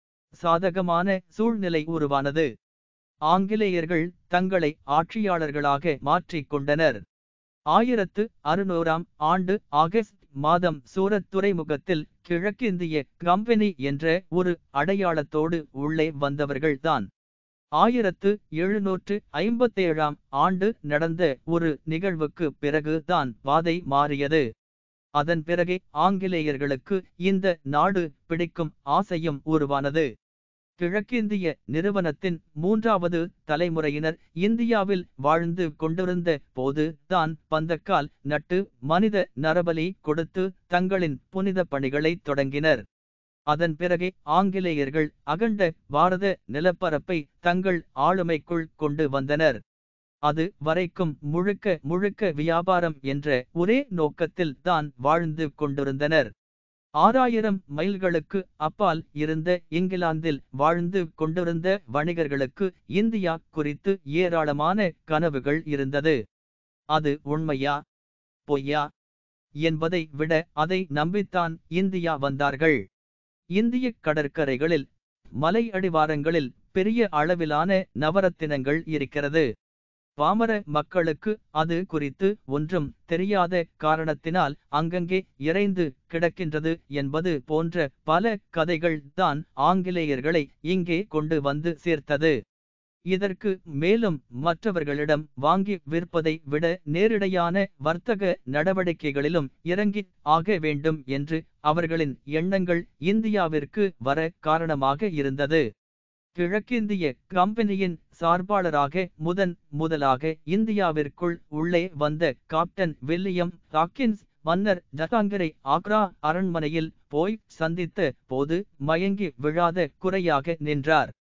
S1: சாதகமான சூழ்நிலை உருவானது ஆங்கிலேயர்கள் தங்களை ஆட்சியாளர்களாக மாற்றிக் கொண்டனர் ஆயிரத்து அறுநூறாம் ஆண்டு ஆகஸ்ட் மாதம் சூரத் துறைமுகத்தில் கிழக்கிந்திய கம்பெனி என்ற ஒரு அடையாளத்தோடு உள்ளே வந்தவர்கள்தான் ஆயிரத்து எழுநூற்று ஐம்பத்தேழாம் ஆண்டு நடந்த ஒரு நிகழ்வுக்கு பிறகு தான் பாதை மாறியது அதன் பிறகே ஆங்கிலேயர்களுக்கு இந்த நாடு பிடிக்கும் ஆசையும் உருவானது கிழக்கிந்திய நிறுவனத்தின் மூன்றாவது தலைமுறையினர் இந்தியாவில் வாழ்ந்து கொண்டிருந்த போது தான் பந்தக்கால் நட்டு மனித நரபலி கொடுத்து தங்களின் புனித பணிகளை தொடங்கினர் அதன் பிறகே ஆங்கிலேயர்கள் அகண்ட பாரத நிலப்பரப்பை தங்கள் ஆளுமைக்குள் கொண்டு வந்தனர் அது வரைக்கும் முழுக்க முழுக்க வியாபாரம் என்ற ஒரே நோக்கத்தில் தான் வாழ்ந்து கொண்டிருந்தனர் ஆறாயிரம் மைல்களுக்கு அப்பால் இருந்த இங்கிலாந்தில் வாழ்ந்து கொண்டிருந்த வணிகர்களுக்கு இந்தியா குறித்து ஏராளமான கனவுகள் இருந்தது அது உண்மையா பொய்யா என்பதை விட அதை நம்பித்தான் இந்தியா வந்தார்கள் இந்திய கடற்கரைகளில் மலை அடிவாரங்களில் பெரிய அளவிலான நவரத்தினங்கள் இருக்கிறது பாமர மக்களுக்கு அது குறித்து ஒன்றும் தெரியாத காரணத்தினால் அங்கங்கே இறைந்து கிடக்கின்றது என்பது போன்ற பல கதைகள் தான் ஆங்கிலேயர்களை இங்கே கொண்டு வந்து சேர்த்தது இதற்கு மேலும் மற்றவர்களிடம் வாங்கி விற்பதை விட நேரிடையான வர்த்தக நடவடிக்கைகளிலும் இறங்கி ஆக வேண்டும் என்று அவர்களின் எண்ணங்கள் இந்தியாவிற்கு வர காரணமாக இருந்தது கிழக்கிந்திய கம்பெனியின் சார்பாளராக முதன் முதலாக இந்தியாவிற்குள் உள்ளே வந்த காப்டன் வில்லியம் டாக்கின்ஸ் மன்னர் ஜஹாங்கரை ஆக்ரா அரண்மனையில் போய் சந்தித்த போது மயங்கி விழாத குறையாக நின்றார்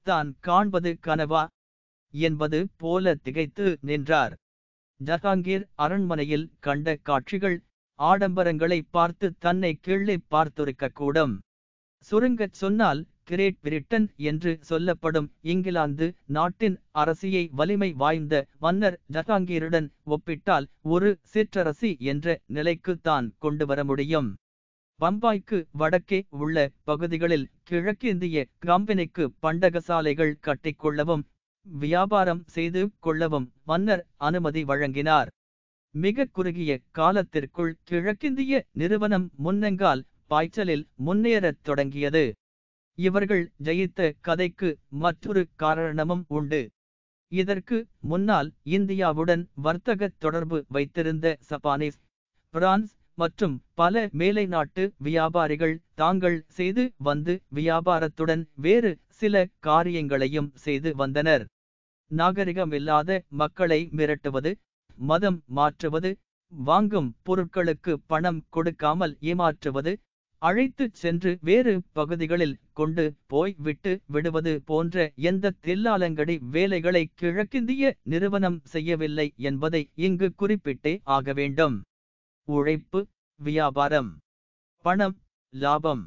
S1: தான் காண்பது கனவா என்பது போல திகைத்து நின்றார் ஜஹாங்கீர் அரண்மனையில் கண்ட காட்சிகள் ஆடம்பரங்களை பார்த்து தன்னை கீழே பார்த்திருக்கக்கூடும் சுருங்கச் சொன்னால் கிரேட் பிரிட்டன் என்று சொல்லப்படும் இங்கிலாந்து நாட்டின் அரசியை வலிமை வாய்ந்த மன்னர் ஜஹாங்கீருடன் ஒப்பிட்டால் ஒரு சிற்றரசி என்ற நிலைக்கு தான் கொண்டு வர முடியும் பம்பாய்க்கு வடக்கே உள்ள பகுதிகளில் கிழக்கிந்திய கம்பெனிக்கு பண்டகசாலைகள் கட்டிக்கொள்ளவும் வியாபாரம் செய்து கொள்ளவும் மன்னர் அனுமதி வழங்கினார் மிக குறுகிய காலத்திற்குள் கிழக்கிந்திய நிறுவனம் முன்னெங்கால் பாய்ச்சலில் முன்னேறத் தொடங்கியது இவர்கள் ஜெயித்த கதைக்கு மற்றொரு காரணமும் உண்டு இதற்கு முன்னால் இந்தியாவுடன் வர்த்தக தொடர்பு வைத்திருந்த சப்பானீஸ் பிரான்ஸ் மற்றும் பல மேலை நாட்டு வியாபாரிகள் தாங்கள் செய்து வந்து வியாபாரத்துடன் வேறு சில காரியங்களையும் செய்து வந்தனர் நாகரிகமில்லாத மக்களை மிரட்டுவது மதம் மாற்றுவது வாங்கும் பொருட்களுக்கு பணம் கொடுக்காமல் ஏமாற்றுவது அழைத்துச் சென்று வேறு பகுதிகளில் கொண்டு போய் விட்டு விடுவது போன்ற எந்த தில்லாலங்கடி வேலைகளை கிழக்கிந்திய நிறுவனம் செய்யவில்லை என்பதை இங்கு குறிப்பிட்டே ஆக வேண்டும் உழைப்பு வியாபாரம் பணம் லாபம்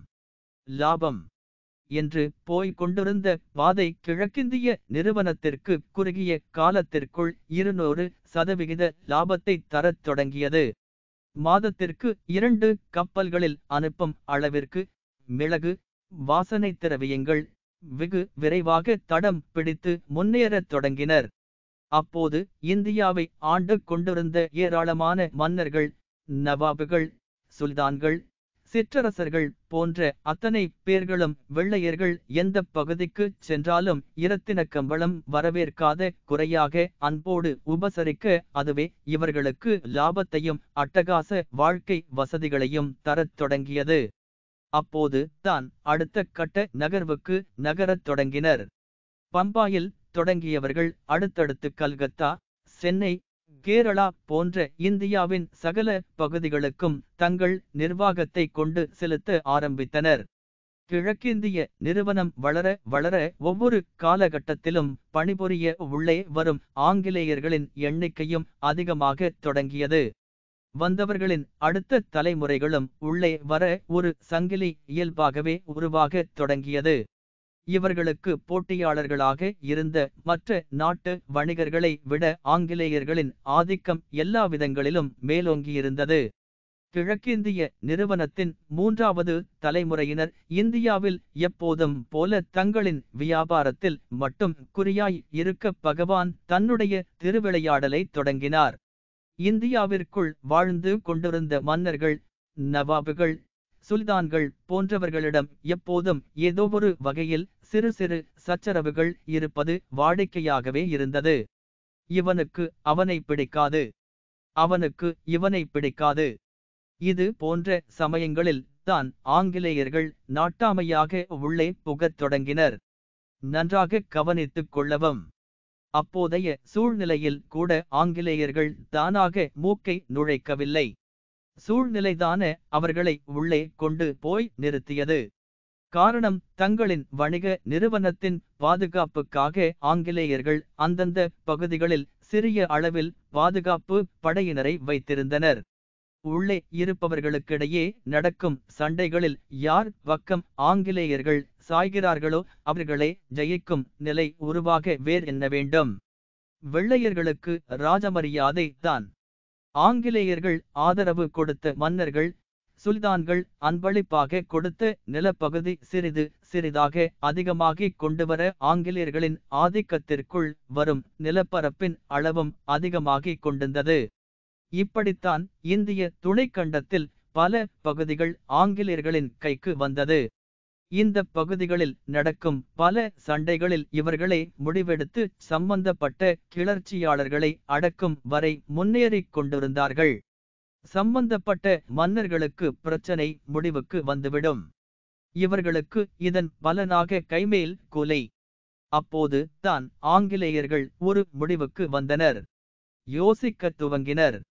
S1: லாபம் என்று போய் கொண்டிருந்த பாதை கிழக்கிந்திய நிறுவனத்திற்கு குறுகிய காலத்திற்குள் இருநூறு சதவிகித லாபத்தை தரத் தொடங்கியது மாதத்திற்கு இரண்டு கப்பல்களில் அனுப்பும் அளவிற்கு மிளகு வாசனை திரவியங்கள் வெகு விரைவாக தடம் பிடித்து முன்னேறத் தொடங்கினர் அப்போது இந்தியாவை ஆண்டு கொண்டிருந்த ஏராளமான மன்னர்கள் நவாபுகள் சுல்தான்கள் சிற்றரசர்கள் போன்ற அத்தனை பேர்களும் வெள்ளையர்கள் எந்த பகுதிக்கு சென்றாலும் இரத்தின கம்பளம் வரவேற்காத குறையாக அன்போடு உபசரிக்க அதுவே இவர்களுக்கு லாபத்தையும் அட்டகாச வாழ்க்கை வசதிகளையும் தரத் தொடங்கியது அப்போது தான் அடுத்த கட்ட நகர்வுக்கு நகரத் தொடங்கினர் பம்பாயில் தொடங்கியவர்கள் அடுத்தடுத்து கல்கத்தா சென்னை கேரளா போன்ற இந்தியாவின் சகல பகுதிகளுக்கும் தங்கள் நிர்வாகத்தை கொண்டு செலுத்த ஆரம்பித்தனர் கிழக்கிந்திய நிறுவனம் வளர வளர ஒவ்வொரு காலகட்டத்திலும் பணிபுரிய உள்ளே வரும் ஆங்கிலேயர்களின் எண்ணிக்கையும் அதிகமாக தொடங்கியது வந்தவர்களின் அடுத்த தலைமுறைகளும் உள்ளே வர ஒரு சங்கிலி இயல்பாகவே உருவாகத் தொடங்கியது இவர்களுக்கு போட்டியாளர்களாக இருந்த மற்ற நாட்டு வணிகர்களை விட ஆங்கிலேயர்களின் ஆதிக்கம் எல்லா விதங்களிலும் மேலோங்கியிருந்தது கிழக்கிந்திய நிறுவனத்தின் மூன்றாவது தலைமுறையினர் இந்தியாவில் எப்போதும் போல தங்களின் வியாபாரத்தில் மட்டும் குறியாய் இருக்க பகவான் தன்னுடைய திருவிளையாடலை தொடங்கினார் இந்தியாவிற்குள் வாழ்ந்து கொண்டிருந்த மன்னர்கள் நவாபுகள் சுல்தான்கள் போன்றவர்களிடம் எப்போதும் ஏதோ ஒரு வகையில் சிறு சிறு சச்சரவுகள் இருப்பது வாடிக்கையாகவே இருந்தது இவனுக்கு அவனை பிடிக்காது அவனுக்கு இவனை பிடிக்காது இது போன்ற சமயங்களில் தான் ஆங்கிலேயர்கள் நாட்டாமையாக உள்ளே புகத் தொடங்கினர் நன்றாக கவனித்துக் கொள்ளவும் அப்போதைய சூழ்நிலையில் கூட ஆங்கிலேயர்கள் தானாக மூக்கை நுழைக்கவில்லை சூழ்நிலைதான அவர்களை உள்ளே கொண்டு போய் நிறுத்தியது காரணம் தங்களின் வணிக நிறுவனத்தின் பாதுகாப்புக்காக ஆங்கிலேயர்கள் அந்தந்த பகுதிகளில் சிறிய அளவில் பாதுகாப்பு படையினரை வைத்திருந்தனர் உள்ளே இருப்பவர்களுக்கிடையே நடக்கும் சண்டைகளில் யார் பக்கம் ஆங்கிலேயர்கள் சாய்கிறார்களோ அவர்களே ஜெயிக்கும் நிலை உருவாக வேர் என்ன வேண்டும் வெள்ளையர்களுக்கு ராஜமரியாதை தான் ஆங்கிலேயர்கள் ஆதரவு கொடுத்த மன்னர்கள் சுல்தான்கள் அன்பளிப்பாக கொடுத்த நிலப்பகுதி சிறிது சிறிதாக அதிகமாகிக் கொண்டுவர ஆங்கிலேயர்களின் ஆதிக்கத்திற்குள் வரும் நிலப்பரப்பின் அளவும் அதிகமாகிக் கொண்டிருந்தது இப்படித்தான் இந்திய துணைக்கண்டத்தில் பல பகுதிகள் ஆங்கிலேயர்களின் கைக்கு வந்தது இந்த பகுதிகளில் நடக்கும் பல சண்டைகளில் இவர்களை முடிவெடுத்து சம்பந்தப்பட்ட கிளர்ச்சியாளர்களை அடக்கும் வரை முன்னேறிக் கொண்டிருந்தார்கள் சம்பந்தப்பட்ட மன்னர்களுக்கு பிரச்சனை முடிவுக்கு வந்துவிடும் இவர்களுக்கு இதன் பலனாக கைமேல் கொலை அப்போது தான் ஆங்கிலேயர்கள் ஒரு முடிவுக்கு வந்தனர் யோசிக்கத் துவங்கினர்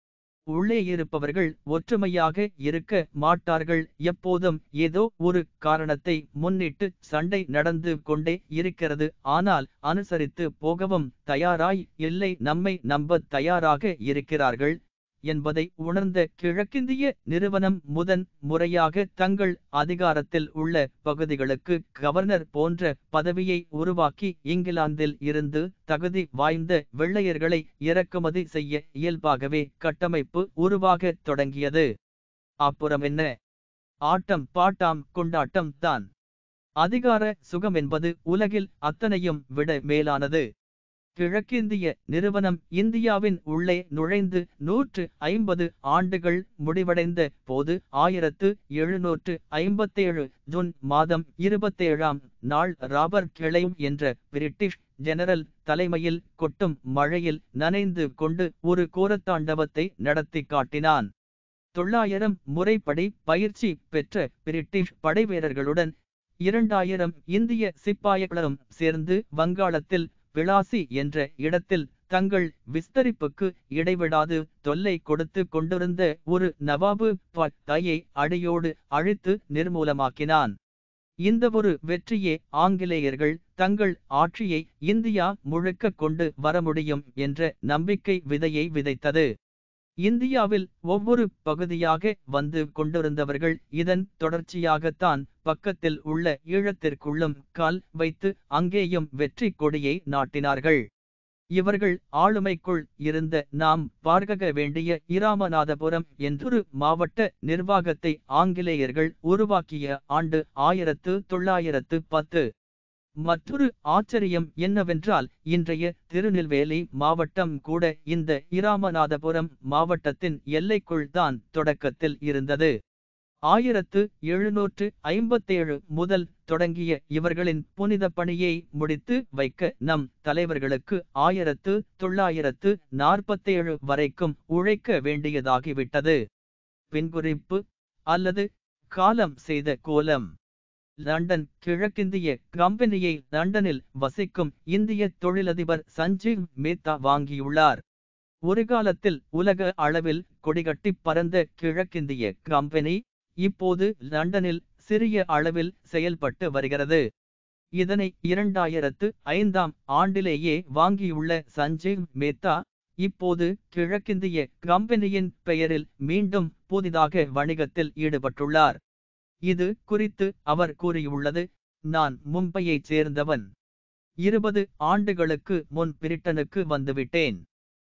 S1: உள்ளே இருப்பவர்கள் ஒற்றுமையாக இருக்க மாட்டார்கள் எப்போதும் ஏதோ ஒரு காரணத்தை முன்னிட்டு சண்டை நடந்து கொண்டே இருக்கிறது ஆனால் அனுசரித்து போகவும் தயாராய் இல்லை நம்மை நம்ப தயாராக இருக்கிறார்கள் என்பதை உணர்ந்த கிழக்கிந்திய நிறுவனம் முதன் முறையாக தங்கள் அதிகாரத்தில் உள்ள பகுதிகளுக்கு கவர்னர் போன்ற பதவியை உருவாக்கி இங்கிலாந்தில் இருந்து தகுதி வாய்ந்த வெள்ளையர்களை இறக்குமதி செய்ய இயல்பாகவே கட்டமைப்பு உருவாகத் தொடங்கியது அப்புறம் என்ன ஆட்டம் பாட்டாம் கொண்டாட்டம் தான் அதிகார சுகம் என்பது உலகில் அத்தனையும் விட மேலானது கிழக்கிந்திய நிறுவனம் இந்தியாவின் உள்ளே நுழைந்து நூற்று ஐம்பது ஆண்டுகள் முடிவடைந்த போது ஆயிரத்து எழுநூற்று ஐம்பத்தேழு ஜூன் மாதம் இருபத்தேழாம் நாள் ராபர்ட் கிளைம் என்ற பிரிட்டிஷ் ஜெனரல் தலைமையில் கொட்டும் மழையில் நனைந்து கொண்டு ஒரு கோரத்தாண்டவத்தை நடத்தி காட்டினான் தொள்ளாயிரம் முறைப்படி பயிற்சி பெற்ற பிரிட்டிஷ் படைவீரர்களுடன் இரண்டாயிரம் இந்திய சிப்பாய்களும் சேர்ந்து வங்காளத்தில் பிளாசி என்ற இடத்தில் தங்கள் விஸ்தரிப்புக்கு இடைவிடாது தொல்லை கொடுத்து கொண்டிருந்த ஒரு நவாபு பட்டாயை அடியோடு அழித்து நிர்மூலமாக்கினான் இந்த ஒரு வெற்றியே ஆங்கிலேயர்கள் தங்கள் ஆட்சியை இந்தியா முழுக்க கொண்டு வர முடியும் என்ற நம்பிக்கை விதையை விதைத்தது இந்தியாவில் ஒவ்வொரு பகுதியாக வந்து கொண்டிருந்தவர்கள் இதன் தொடர்ச்சியாகத்தான் பக்கத்தில் உள்ள ஈழத்திற்குள்ளும் கால் வைத்து அங்கேயும் வெற்றி கொடியை நாட்டினார்கள் இவர்கள் ஆளுமைக்குள் இருந்த நாம் பார்க்க வேண்டிய இராமநாதபுரம் என்றொரு மாவட்ட நிர்வாகத்தை ஆங்கிலேயர்கள் உருவாக்கிய ஆண்டு ஆயிரத்து தொள்ளாயிரத்து பத்து மற்றொரு ஆச்சரியம் என்னவென்றால் இன்றைய திருநெல்வேலி மாவட்டம் கூட இந்த இராமநாதபுரம் மாவட்டத்தின் எல்லைக்குள் தான் தொடக்கத்தில் இருந்தது ஆயிரத்து எழுநூற்று ஐம்பத்தேழு முதல் தொடங்கிய இவர்களின் புனித பணியை முடித்து வைக்க நம் தலைவர்களுக்கு ஆயிரத்து தொள்ளாயிரத்து நாற்பத்தேழு வரைக்கும் உழைக்க வேண்டியதாகிவிட்டது பின்குறிப்பு அல்லது காலம் செய்த கோலம் லண்டன் கிழக்கிந்திய கம்பெனியை லண்டனில் வசிக்கும் இந்திய தொழிலதிபர் சஞ்சீவ் மேத்தா வாங்கியுள்ளார் ஒரு காலத்தில் உலக அளவில் கொடிகட்டி பறந்த கிழக்கிந்திய கம்பெனி இப்போது லண்டனில் சிறிய அளவில் செயல்பட்டு வருகிறது இதனை இரண்டாயிரத்து ஐந்தாம் ஆண்டிலேயே வாங்கியுள்ள சஞ்சீவ் மேத்தா இப்போது கிழக்கிந்திய கம்பெனியின் பெயரில் மீண்டும் புதிதாக வணிகத்தில் ஈடுபட்டுள்ளார் இது குறித்து அவர் கூறியுள்ளது நான் மும்பையைச் சேர்ந்தவன் இருபது ஆண்டுகளுக்கு முன் பிரிட்டனுக்கு வந்துவிட்டேன்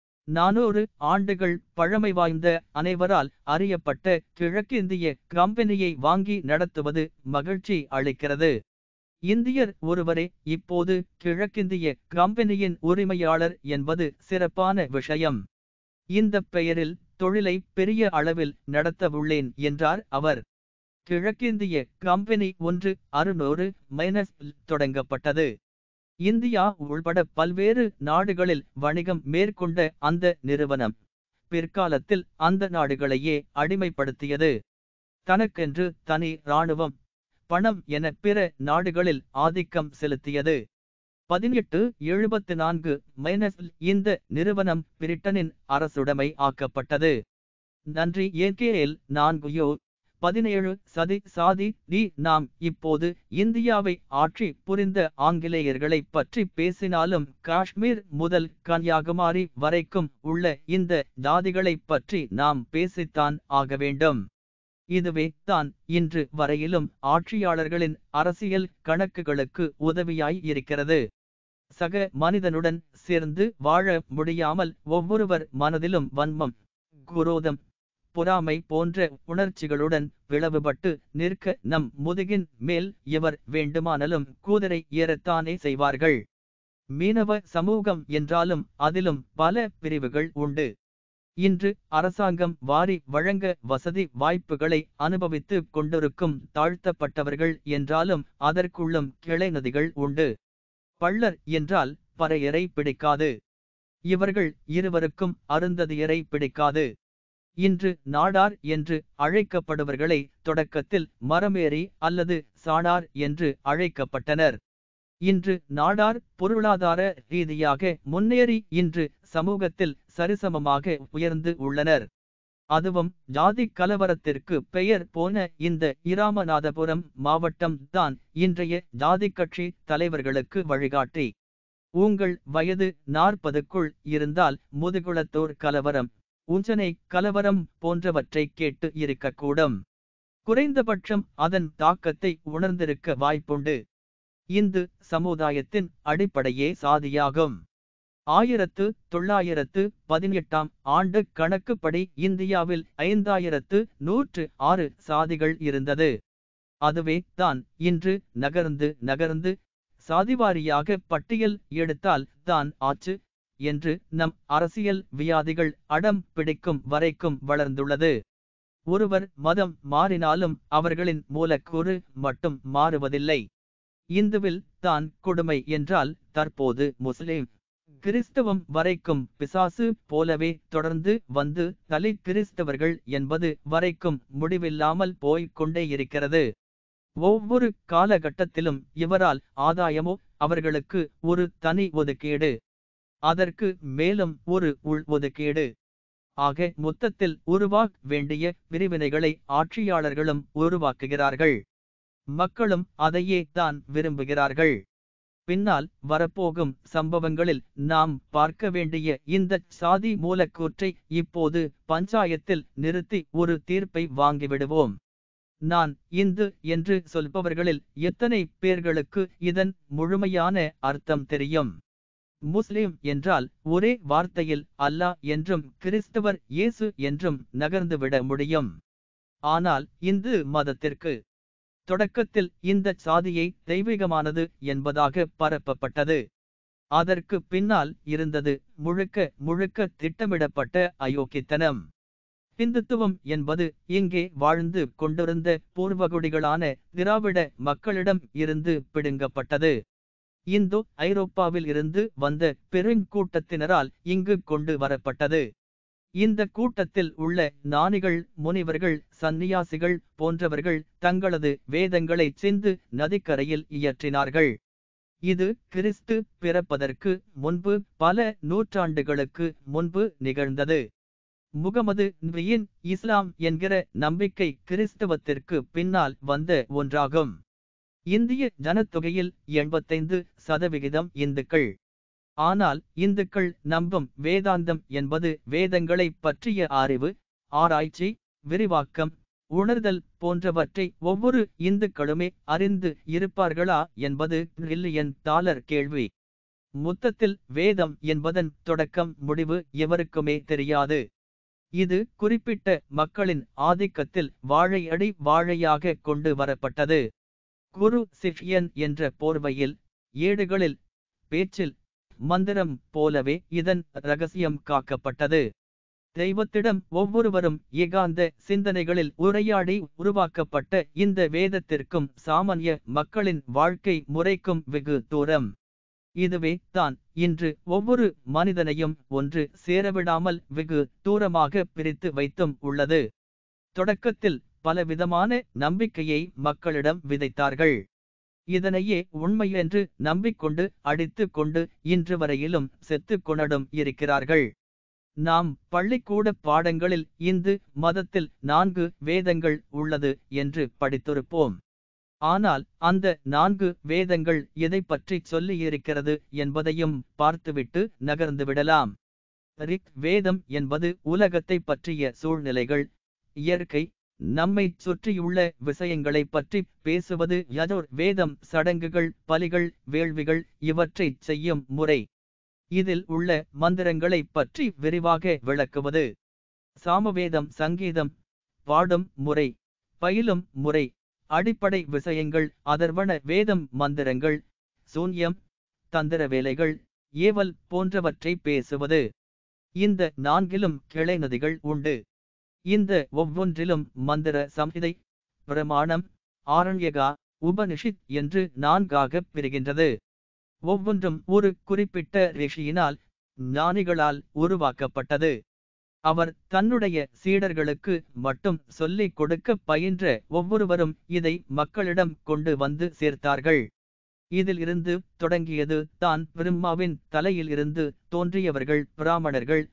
S1: நானூறு ஆண்டுகள் பழமை வாய்ந்த அனைவரால் அறியப்பட்ட கிழக்கிந்திய கம்பெனியை வாங்கி நடத்துவது மகிழ்ச்சி அளிக்கிறது இந்தியர் ஒருவரே இப்போது கிழக்கிந்திய கம்பெனியின் உரிமையாளர் என்பது சிறப்பான விஷயம் இந்த பெயரில் தொழிலை பெரிய அளவில் நடத்தவுள்ளேன் என்றார் அவர் கிழக்கிந்திய கம்பெனி ஒன்று அறுநூறு மைனஸ் தொடங்கப்பட்டது இந்தியா உள்பட பல்வேறு நாடுகளில் வணிகம் மேற்கொண்ட அந்த நிறுவனம் பிற்காலத்தில் அந்த நாடுகளையே அடிமைப்படுத்தியது தனக்கென்று தனி இராணுவம் பணம் என பிற நாடுகளில் ஆதிக்கம் செலுத்தியது பதினெட்டு எழுபத்து நான்கு மைனஸ் இந்த நிறுவனம் பிரிட்டனின் அரசுடைமை ஆக்கப்பட்டது நன்றி ஏகேஎல் நான்குயோ பதினேழு சதி சாதி டி நாம் இப்போது இந்தியாவை ஆட்சி புரிந்த ஆங்கிலேயர்களை பற்றி பேசினாலும் காஷ்மீர் முதல் கன்னியாகுமரி வரைக்கும் உள்ள இந்த ஜாதிகளைப் பற்றி நாம் பேசித்தான் ஆக வேண்டும் இதுவே தான் இன்று வரையிலும் ஆட்சியாளர்களின் அரசியல் கணக்குகளுக்கு உதவியாய் இருக்கிறது சக மனிதனுடன் சேர்ந்து வாழ முடியாமல் ஒவ்வொருவர் மனதிலும் வன்மம் குரோதம் பொறாமை போன்ற உணர்ச்சிகளுடன் பிளவுபட்டு நிற்க நம் முதுகின் மேல் எவர் வேண்டுமானாலும் கூதரை ஏறத்தானே செய்வார்கள் மீனவ சமூகம் என்றாலும் அதிலும் பல பிரிவுகள் உண்டு இன்று அரசாங்கம் வாரி வழங்க வசதி வாய்ப்புகளை அனுபவித்து கொண்டிருக்கும் தாழ்த்தப்பட்டவர்கள் என்றாலும் அதற்குள்ளும் கிளை நதிகள் உண்டு பள்ளர் என்றால் பறையரை பிடிக்காது இவர்கள் இருவருக்கும் அருந்ததியரை பிடிக்காது இன்று நாடார் என்று அழைக்கப்படுவர்களை தொடக்கத்தில் மரமேறி அல்லது சாணார் என்று அழைக்கப்பட்டனர் இன்று நாடார் பொருளாதார ரீதியாக முன்னேறி இன்று சமூகத்தில் சரிசமமாக உயர்ந்து உள்ளனர் அதுவும் ஜாதி கலவரத்திற்கு பெயர் போன இந்த இராமநாதபுரம் மாவட்டம் தான் இன்றைய ஜாதி கட்சி தலைவர்களுக்கு வழிகாட்டி உங்கள் வயது நாற்பதுக்குள் இருந்தால் முதுகுளத்தோர் கலவரம் உஞ்சனை கலவரம் போன்றவற்றை கேட்டு இருக்கக்கூடும் குறைந்தபட்சம் அதன் தாக்கத்தை உணர்ந்திருக்க வாய்ப்புண்டு இந்து சமுதாயத்தின் அடிப்படையே சாதியாகும் ஆயிரத்து தொள்ளாயிரத்து பதினெட்டாம் ஆண்டு கணக்குப்படி இந்தியாவில் ஐந்தாயிரத்து நூற்று ஆறு சாதிகள் இருந்தது அதுவே தான் இன்று நகர்ந்து நகர்ந்து சாதிவாரியாக பட்டியல் எடுத்தால் தான் ஆச்சு என்று நம் அரசியல் வியாதிகள் அடம் பிடிக்கும் வரைக்கும் வளர்ந்துள்ளது ஒருவர் மதம் மாறினாலும் அவர்களின் மூலக்கூறு மட்டும் மாறுவதில்லை இந்துவில் தான் கொடுமை என்றால் தற்போது முஸ்லிம் கிறிஸ்தவம் வரைக்கும் பிசாசு போலவே தொடர்ந்து வந்து தலி கிறிஸ்தவர்கள் என்பது வரைக்கும் முடிவில்லாமல் போய்க் கொண்டே இருக்கிறது ஒவ்வொரு காலகட்டத்திலும் இவரால் ஆதாயமோ அவர்களுக்கு ஒரு தனி ஒதுக்கீடு அதற்கு மேலும் ஒரு உள் ஒதுக்கீடு ஆக மொத்தத்தில் உருவாக் வேண்டிய பிரிவினைகளை ஆட்சியாளர்களும் உருவாக்குகிறார்கள் மக்களும் அதையே தான் விரும்புகிறார்கள் பின்னால் வரப்போகும் சம்பவங்களில் நாம் பார்க்க வேண்டிய இந்த சாதி மூலக்கூற்றை இப்போது பஞ்சாயத்தில் நிறுத்தி ஒரு தீர்ப்பை வாங்கிவிடுவோம் நான் இந்து என்று சொல்பவர்களில் எத்தனை பேர்களுக்கு இதன் முழுமையான அர்த்தம் தெரியும் முஸ்லிம் என்றால் ஒரே வார்த்தையில் அல்லாஹ் என்றும் கிறிஸ்தவர் இயேசு என்றும் நகர்ந்துவிட முடியும் ஆனால் இந்து மதத்திற்கு தொடக்கத்தில் இந்த சாதியை தெய்வீகமானது என்பதாக பரப்பப்பட்டது அதற்கு பின்னால் இருந்தது முழுக்க முழுக்க திட்டமிடப்பட்ட அயோக்கித்தனம் இந்துத்துவம் என்பது இங்கே வாழ்ந்து கொண்டிருந்த பூர்வகுடிகளான திராவிட மக்களிடம் இருந்து பிடுங்கப்பட்டது இந்தோ ஐரோப்பாவில் இருந்து வந்த பெருங்கூட்டத்தினரால் இங்கு கொண்டு வரப்பட்டது இந்த கூட்டத்தில் உள்ள ஞானிகள் முனிவர்கள் சந்நியாசிகள் போன்றவர்கள் தங்களது வேதங்களை சிந்து நதிக்கரையில் இயற்றினார்கள் இது கிறிஸ்து பிறப்பதற்கு முன்பு பல நூற்றாண்டுகளுக்கு முன்பு நிகழ்ந்தது முகமது நபியின் இஸ்லாம் என்கிற நம்பிக்கை கிறிஸ்தவத்திற்கு பின்னால் வந்த ஒன்றாகும் இந்திய ஜனத்தொகையில் எண்பத்தைந்து சதவிகிதம் இந்துக்கள் ஆனால் இந்துக்கள் நம்பும் வேதாந்தம் என்பது வேதங்களை பற்றிய அறிவு ஆராய்ச்சி விரிவாக்கம் உணர்தல் போன்றவற்றை ஒவ்வொரு இந்துக்களுமே அறிந்து இருப்பார்களா என்பது ட்ரில்லியன் டாலர் கேள்வி மொத்தத்தில் வேதம் என்பதன் தொடக்கம் முடிவு எவருக்குமே தெரியாது இது குறிப்பிட்ட மக்களின் ஆதிக்கத்தில் வாழையடி வாழையாக கொண்டு வரப்பட்டது குரு சிஷ்யன் என்ற போர்வையில் ஏடுகளில் பேச்சில் மந்திரம் போலவே இதன் ரகசியம் காக்கப்பட்டது தெய்வத்திடம் ஒவ்வொருவரும் ஏகாந்த சிந்தனைகளில் உரையாடி உருவாக்கப்பட்ட இந்த வேதத்திற்கும் சாமானிய மக்களின் வாழ்க்கை முறைக்கும் வெகு தூரம் இதுவே தான் இன்று ஒவ்வொரு மனிதனையும் ஒன்று சேரவிடாமல் வெகு தூரமாக பிரித்து வைத்தும் உள்ளது தொடக்கத்தில் பலவிதமான நம்பிக்கையை மக்களிடம் விதைத்தார்கள் இதனையே உண்மை என்று நம்பிக்கொண்டு அடித்து கொண்டு இன்று வரையிலும் செத்து கொணடும் இருக்கிறார்கள் நாம் பள்ளிக்கூட பாடங்களில் இந்து மதத்தில் நான்கு வேதங்கள் உள்ளது என்று படித்திருப்போம் ஆனால் அந்த நான்கு வேதங்கள் எதை பற்றி சொல்லியிருக்கிறது என்பதையும் பார்த்துவிட்டு நகர்ந்து விடலாம் ரிக் வேதம் என்பது உலகத்தை பற்றிய சூழ்நிலைகள் இயற்கை நம்மை சுற்றியுள்ள விஷயங்களை பற்றி பேசுவது யஜோர் வேதம் சடங்குகள் பலிகள் வேள்விகள் இவற்றைச் செய்யும் முறை இதில் உள்ள மந்திரங்களை பற்றி விரிவாக விளக்குவது சாமவேதம் சங்கீதம் பாடும் முறை பயிலும் முறை அடிப்படை விஷயங்கள் அதர்வன வேதம் மந்திரங்கள் சூன்யம் தந்திர வேலைகள் ஏவல் போன்றவற்றை பேசுவது இந்த நான்கிலும் கிளை நதிகள் உண்டு இந்த ஒவ்வொன்றிலும் மந்திர சம்ஹிதை பிரமாணம் ஆரண்யகா உபனிஷித் என்று நான்காகப் பிரிகின்றது ஒவ்வொன்றும் ஒரு குறிப்பிட்ட ரிஷியினால் ஞானிகளால் உருவாக்கப்பட்டது அவர் தன்னுடைய சீடர்களுக்கு மட்டும் சொல்லிக் கொடுக்க பயின்ற ஒவ்வொருவரும் இதை மக்களிடம் கொண்டு வந்து சேர்த்தார்கள் இதில் இருந்து தொடங்கியது தான் பிரம்மாவின் தலையில் இருந்து தோன்றியவர்கள் பிராமணர்கள்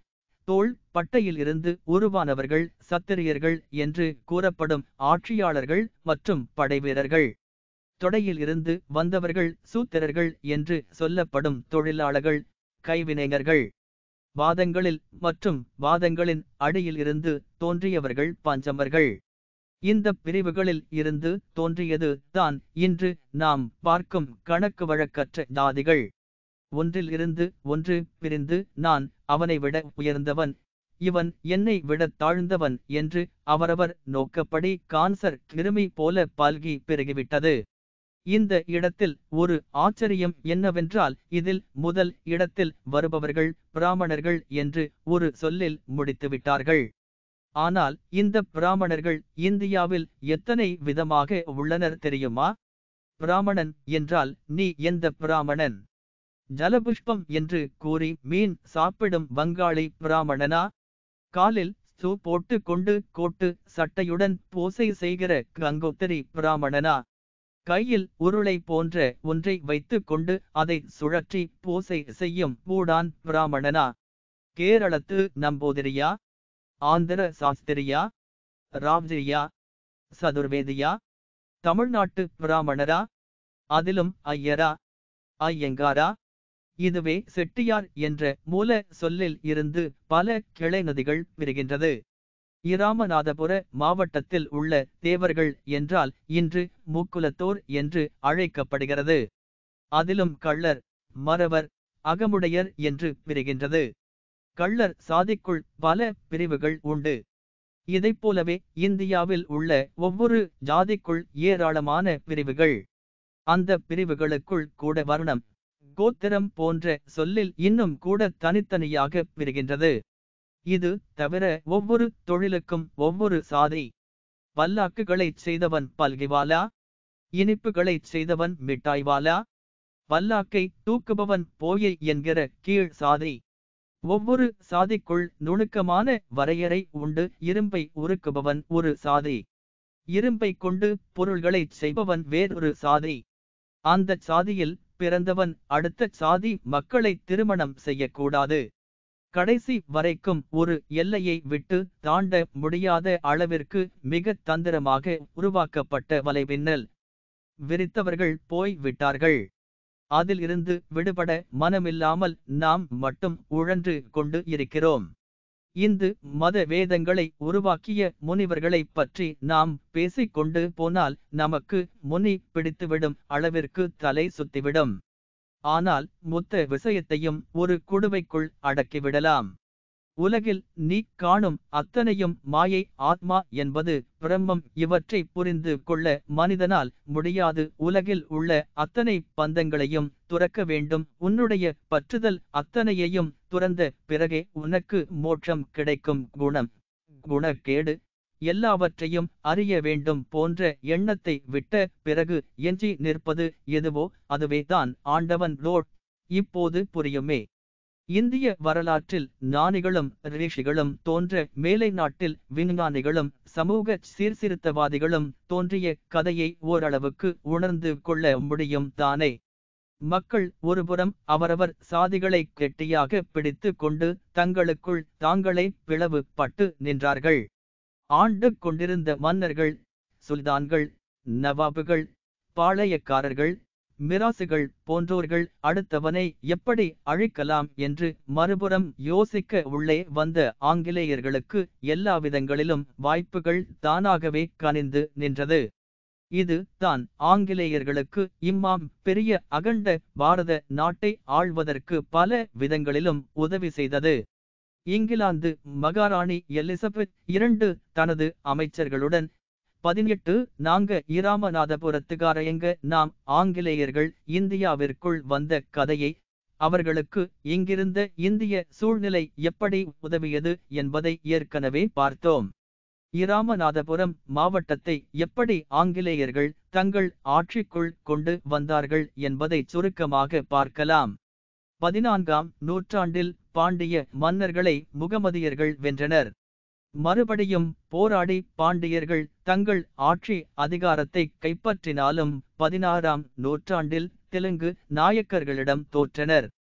S1: தோள் பட்டையில் இருந்து உருவானவர்கள் சத்திரியர்கள் என்று கூறப்படும் ஆட்சியாளர்கள் மற்றும் படைவீரர்கள் தொடையில் இருந்து வந்தவர்கள் சூத்திரர்கள் என்று சொல்லப்படும் தொழிலாளர்கள் கைவினைஞர்கள் வாதங்களில் மற்றும் வாதங்களின் அடியில் இருந்து தோன்றியவர்கள் பஞ்சமர்கள் இந்த பிரிவுகளில் இருந்து தோன்றியது தான் இன்று நாம் பார்க்கும் கணக்கு வழக்கற்ற ஜாதிகள் ஒன்றில் இருந்து ஒன்று பிரிந்து நான் அவனை விட உயர்ந்தவன் இவன் என்னை விட தாழ்ந்தவன் என்று அவரவர் நோக்கப்படி கான்சர் கிருமி போல பல்கி பெருகிவிட்டது இந்த இடத்தில் ஒரு ஆச்சரியம் என்னவென்றால் இதில் முதல் இடத்தில் வருபவர்கள் பிராமணர்கள் என்று ஒரு சொல்லில் முடித்துவிட்டார்கள் ஆனால் இந்த பிராமணர்கள் இந்தியாவில் எத்தனை விதமாக உள்ளனர் தெரியுமா பிராமணன் என்றால் நீ எந்த பிராமணன் ஜலபுஷ்பம் என்று கூறி மீன் சாப்பிடும் வங்காளி பிராமணனா காலில் சூ போட்டு கொண்டு கோட்டு சட்டையுடன் பூசை செய்கிற கங்கோத்தரி பிராமணனா கையில் உருளை போன்ற ஒன்றை வைத்துக் கொண்டு அதை சுழற்றி பூசை செய்யும் பூடான் பிராமணனா கேரளத்து நம்போதிரியா ஆந்திர சாஸ்திரியா ராவ்ஜியா சதுர்வேதியா தமிழ்நாட்டு பிராமணரா அதிலும் ஐயரா ஐயங்காரா இதுவே செட்டியார் என்ற மூல சொல்லில் இருந்து பல கிளை நதிகள் பிரிகின்றது இராமநாதபுர மாவட்டத்தில் உள்ள தேவர்கள் என்றால் இன்று மூக்குலத்தோர் என்று அழைக்கப்படுகிறது அதிலும் கள்ளர் மறவர் அகமுடையர் என்று பிரிகின்றது கள்ளர் சாதிக்குள் பல பிரிவுகள் உண்டு இதைப்போலவே இந்தியாவில் உள்ள ஒவ்வொரு ஜாதிக்குள் ஏராளமான பிரிவுகள் அந்த பிரிவுகளுக்குள் கூட வர்ணம் கோத்திரம் போன்ற சொல்லில் இன்னும் கூட தனித்தனியாக பிரிகின்றது இது தவிர ஒவ்வொரு தொழிலுக்கும் ஒவ்வொரு சாதி பல்லாக்குகளைச் செய்தவன் பல்கிவாலா இனிப்புகளைச் செய்தவன் மிட்டாய்வாலா பல்லாக்கை தூக்குபவன் போயை என்கிற கீழ் சாதி ஒவ்வொரு சாதிக்குள் நுணுக்கமான வரையறை உண்டு இரும்பை உருக்குபவன் ஒரு சாதி இரும்பை கொண்டு பொருள்களைச் செய்பவன் வேறொரு சாதி அந்த சாதியில் பிறந்தவன் அடுத்த சாதி மக்களை திருமணம் செய்யக்கூடாது கடைசி வரைக்கும் ஒரு எல்லையை விட்டு தாண்ட முடியாத அளவிற்கு மிக தந்திரமாக உருவாக்கப்பட்ட வலைபின்னல் விரித்தவர்கள் போய் விட்டார்கள் அதில் இருந்து விடுபட மனமில்லாமல் நாம் மட்டும் உழன்று கொண்டு இருக்கிறோம் இந்து மத வேதங்களை உருவாக்கிய முனிவர்களைப் பற்றி நாம் பேசிக்கொண்டு போனால் நமக்கு முனி பிடித்துவிடும் அளவிற்கு தலை சுத்திவிடும் ஆனால் மொத்த விஷயத்தையும் ஒரு குடுவைக்குள் அடக்கிவிடலாம் உலகில் நீ காணும் அத்தனையும் மாயை ஆத்மா என்பது பிரம்மம் இவற்றை புரிந்து கொள்ள மனிதனால் முடியாது உலகில் உள்ள அத்தனை பந்தங்களையும் துறக்க வேண்டும் உன்னுடைய பற்றுதல் அத்தனையையும் துறந்த பிறகே உனக்கு மோட்சம் கிடைக்கும் குணம் குணக்கேடு எல்லாவற்றையும் அறிய வேண்டும் போன்ற எண்ணத்தை விட்ட பிறகு எஞ்சி நிற்பது எதுவோ அதுவேதான் ஆண்டவன் லோட் இப்போது புரியுமே இந்திய வரலாற்றில் ஞானிகளும் ரிஷிகளும் தோன்ற மேலை நாட்டில் விஞ்ஞானிகளும் சமூக சீர்திருத்தவாதிகளும் தோன்றிய கதையை ஓரளவுக்கு உணர்ந்து கொள்ள முடியும் தானே மக்கள் ஒருபுறம் அவரவர் சாதிகளை கெட்டியாக பிடித்து கொண்டு தங்களுக்குள் தாங்களே பிளவு பட்டு நின்றார்கள் ஆண்டு கொண்டிருந்த மன்னர்கள் சுல்தான்கள் நவாபுகள் பாளையக்காரர்கள் மிராசுகள் போன்றோர்கள் அடுத்தவனை எப்படி அழிக்கலாம் என்று மறுபுறம் யோசிக்க உள்ளே வந்த ஆங்கிலேயர்களுக்கு எல்லா விதங்களிலும் வாய்ப்புகள் தானாகவே கனிந்து நின்றது இது தான் ஆங்கிலேயர்களுக்கு இம்மாம் பெரிய அகண்ட பாரத நாட்டை ஆள்வதற்கு பல விதங்களிலும் உதவி செய்தது இங்கிலாந்து மகாராணி எலிசபெத் இரண்டு தனது அமைச்சர்களுடன் பதினெட்டு நாங்க இராமநாதபுரத்துக்காரையங்க நாம் ஆங்கிலேயர்கள் இந்தியாவிற்குள் வந்த கதையை அவர்களுக்கு இங்கிருந்த இந்திய சூழ்நிலை எப்படி உதவியது என்பதை ஏற்கனவே பார்த்தோம் இராமநாதபுரம் மாவட்டத்தை எப்படி ஆங்கிலேயர்கள் தங்கள் ஆட்சிக்குள் கொண்டு வந்தார்கள் என்பதை சுருக்கமாக பார்க்கலாம் பதினான்காம் நூற்றாண்டில் பாண்டிய மன்னர்களை முகமதியர்கள் வென்றனர் மறுபடியும் போராடி பாண்டியர்கள் தங்கள் ஆட்சி அதிகாரத்தை கைப்பற்றினாலும் பதினாறாம் நூற்றாண்டில் தெலுங்கு நாயக்கர்களிடம் தோற்றனர்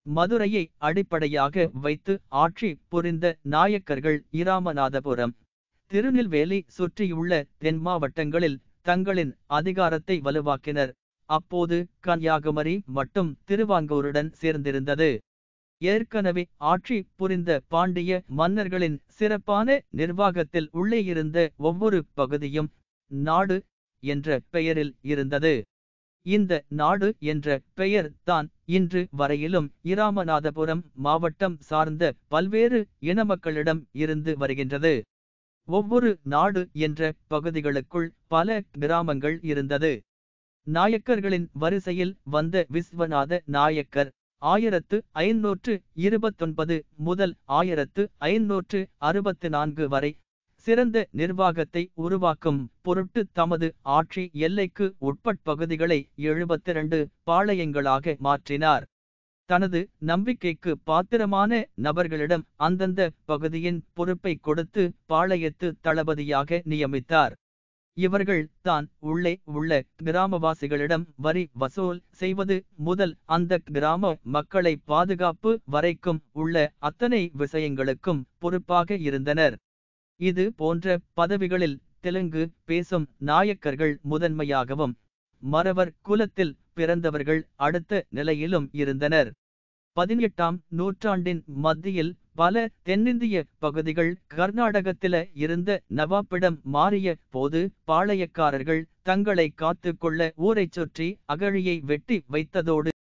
S1: மதுரையை அடிப்படையாக வைத்து ஆட்சி புரிந்த நாயக்கர்கள் இராமநாதபுரம் திருநெல்வேலி சுற்றியுள்ள தென் மாவட்டங்களில் தங்களின் அதிகாரத்தை வலுவாக்கினர் அப்போது கன்னியாகுமரி மட்டும் திருவாங்கூருடன் சேர்ந்திருந்தது ஏற்கனவே ஆட்சி புரிந்த பாண்டிய மன்னர்களின் சிறப்பான நிர்வாகத்தில் உள்ளே இருந்த ஒவ்வொரு பகுதியும் நாடு என்ற பெயரில் இருந்தது இந்த நாடு என்ற பெயர் தான் இன்று வரையிலும் இராமநாதபுரம் மாவட்டம் சார்ந்த பல்வேறு இனமக்களிடம் இருந்து வருகின்றது ஒவ்வொரு நாடு என்ற பகுதிகளுக்குள் பல கிராமங்கள் இருந்தது நாயக்கர்களின் வரிசையில் வந்த விஸ்வநாத நாயக்கர் ஆயிரத்து ஐநூற்று இருபத்தொன்பது முதல் ஆயிரத்து ஐநூற்று அறுபத்து நான்கு வரை சிறந்த நிர்வாகத்தை உருவாக்கும் பொருட்டு தமது ஆட்சி எல்லைக்கு உட்பட்பகுதிகளை எழுபத்திரண்டு பாளையங்களாக மாற்றினார் தனது நம்பிக்கைக்கு பாத்திரமான நபர்களிடம் அந்தந்த பகுதியின் பொறுப்பை கொடுத்து பாளையத்து தளபதியாக நியமித்தார் இவர்கள் தான் உள்ளே உள்ள கிராமவாசிகளிடம் வரி வசூல் செய்வது முதல் அந்த கிராம மக்களை பாதுகாப்பு வரைக்கும் உள்ள அத்தனை விஷயங்களுக்கும் பொறுப்பாக இருந்தனர் இது போன்ற பதவிகளில் தெலுங்கு பேசும் நாயக்கர்கள் முதன்மையாகவும் மறவர் குலத்தில் பிறந்தவர்கள் அடுத்த நிலையிலும் இருந்தனர் பதினெட்டாம் நூற்றாண்டின் மத்தியில் பல தென்னிந்திய பகுதிகள் கர்நாடகத்தில இருந்த நவாப்பிடம் மாறிய போது பாளையக்காரர்கள் தங்களை காத்துக்கொள்ள ஊரைச் சுற்றி அகழியை வெட்டி வைத்ததோடு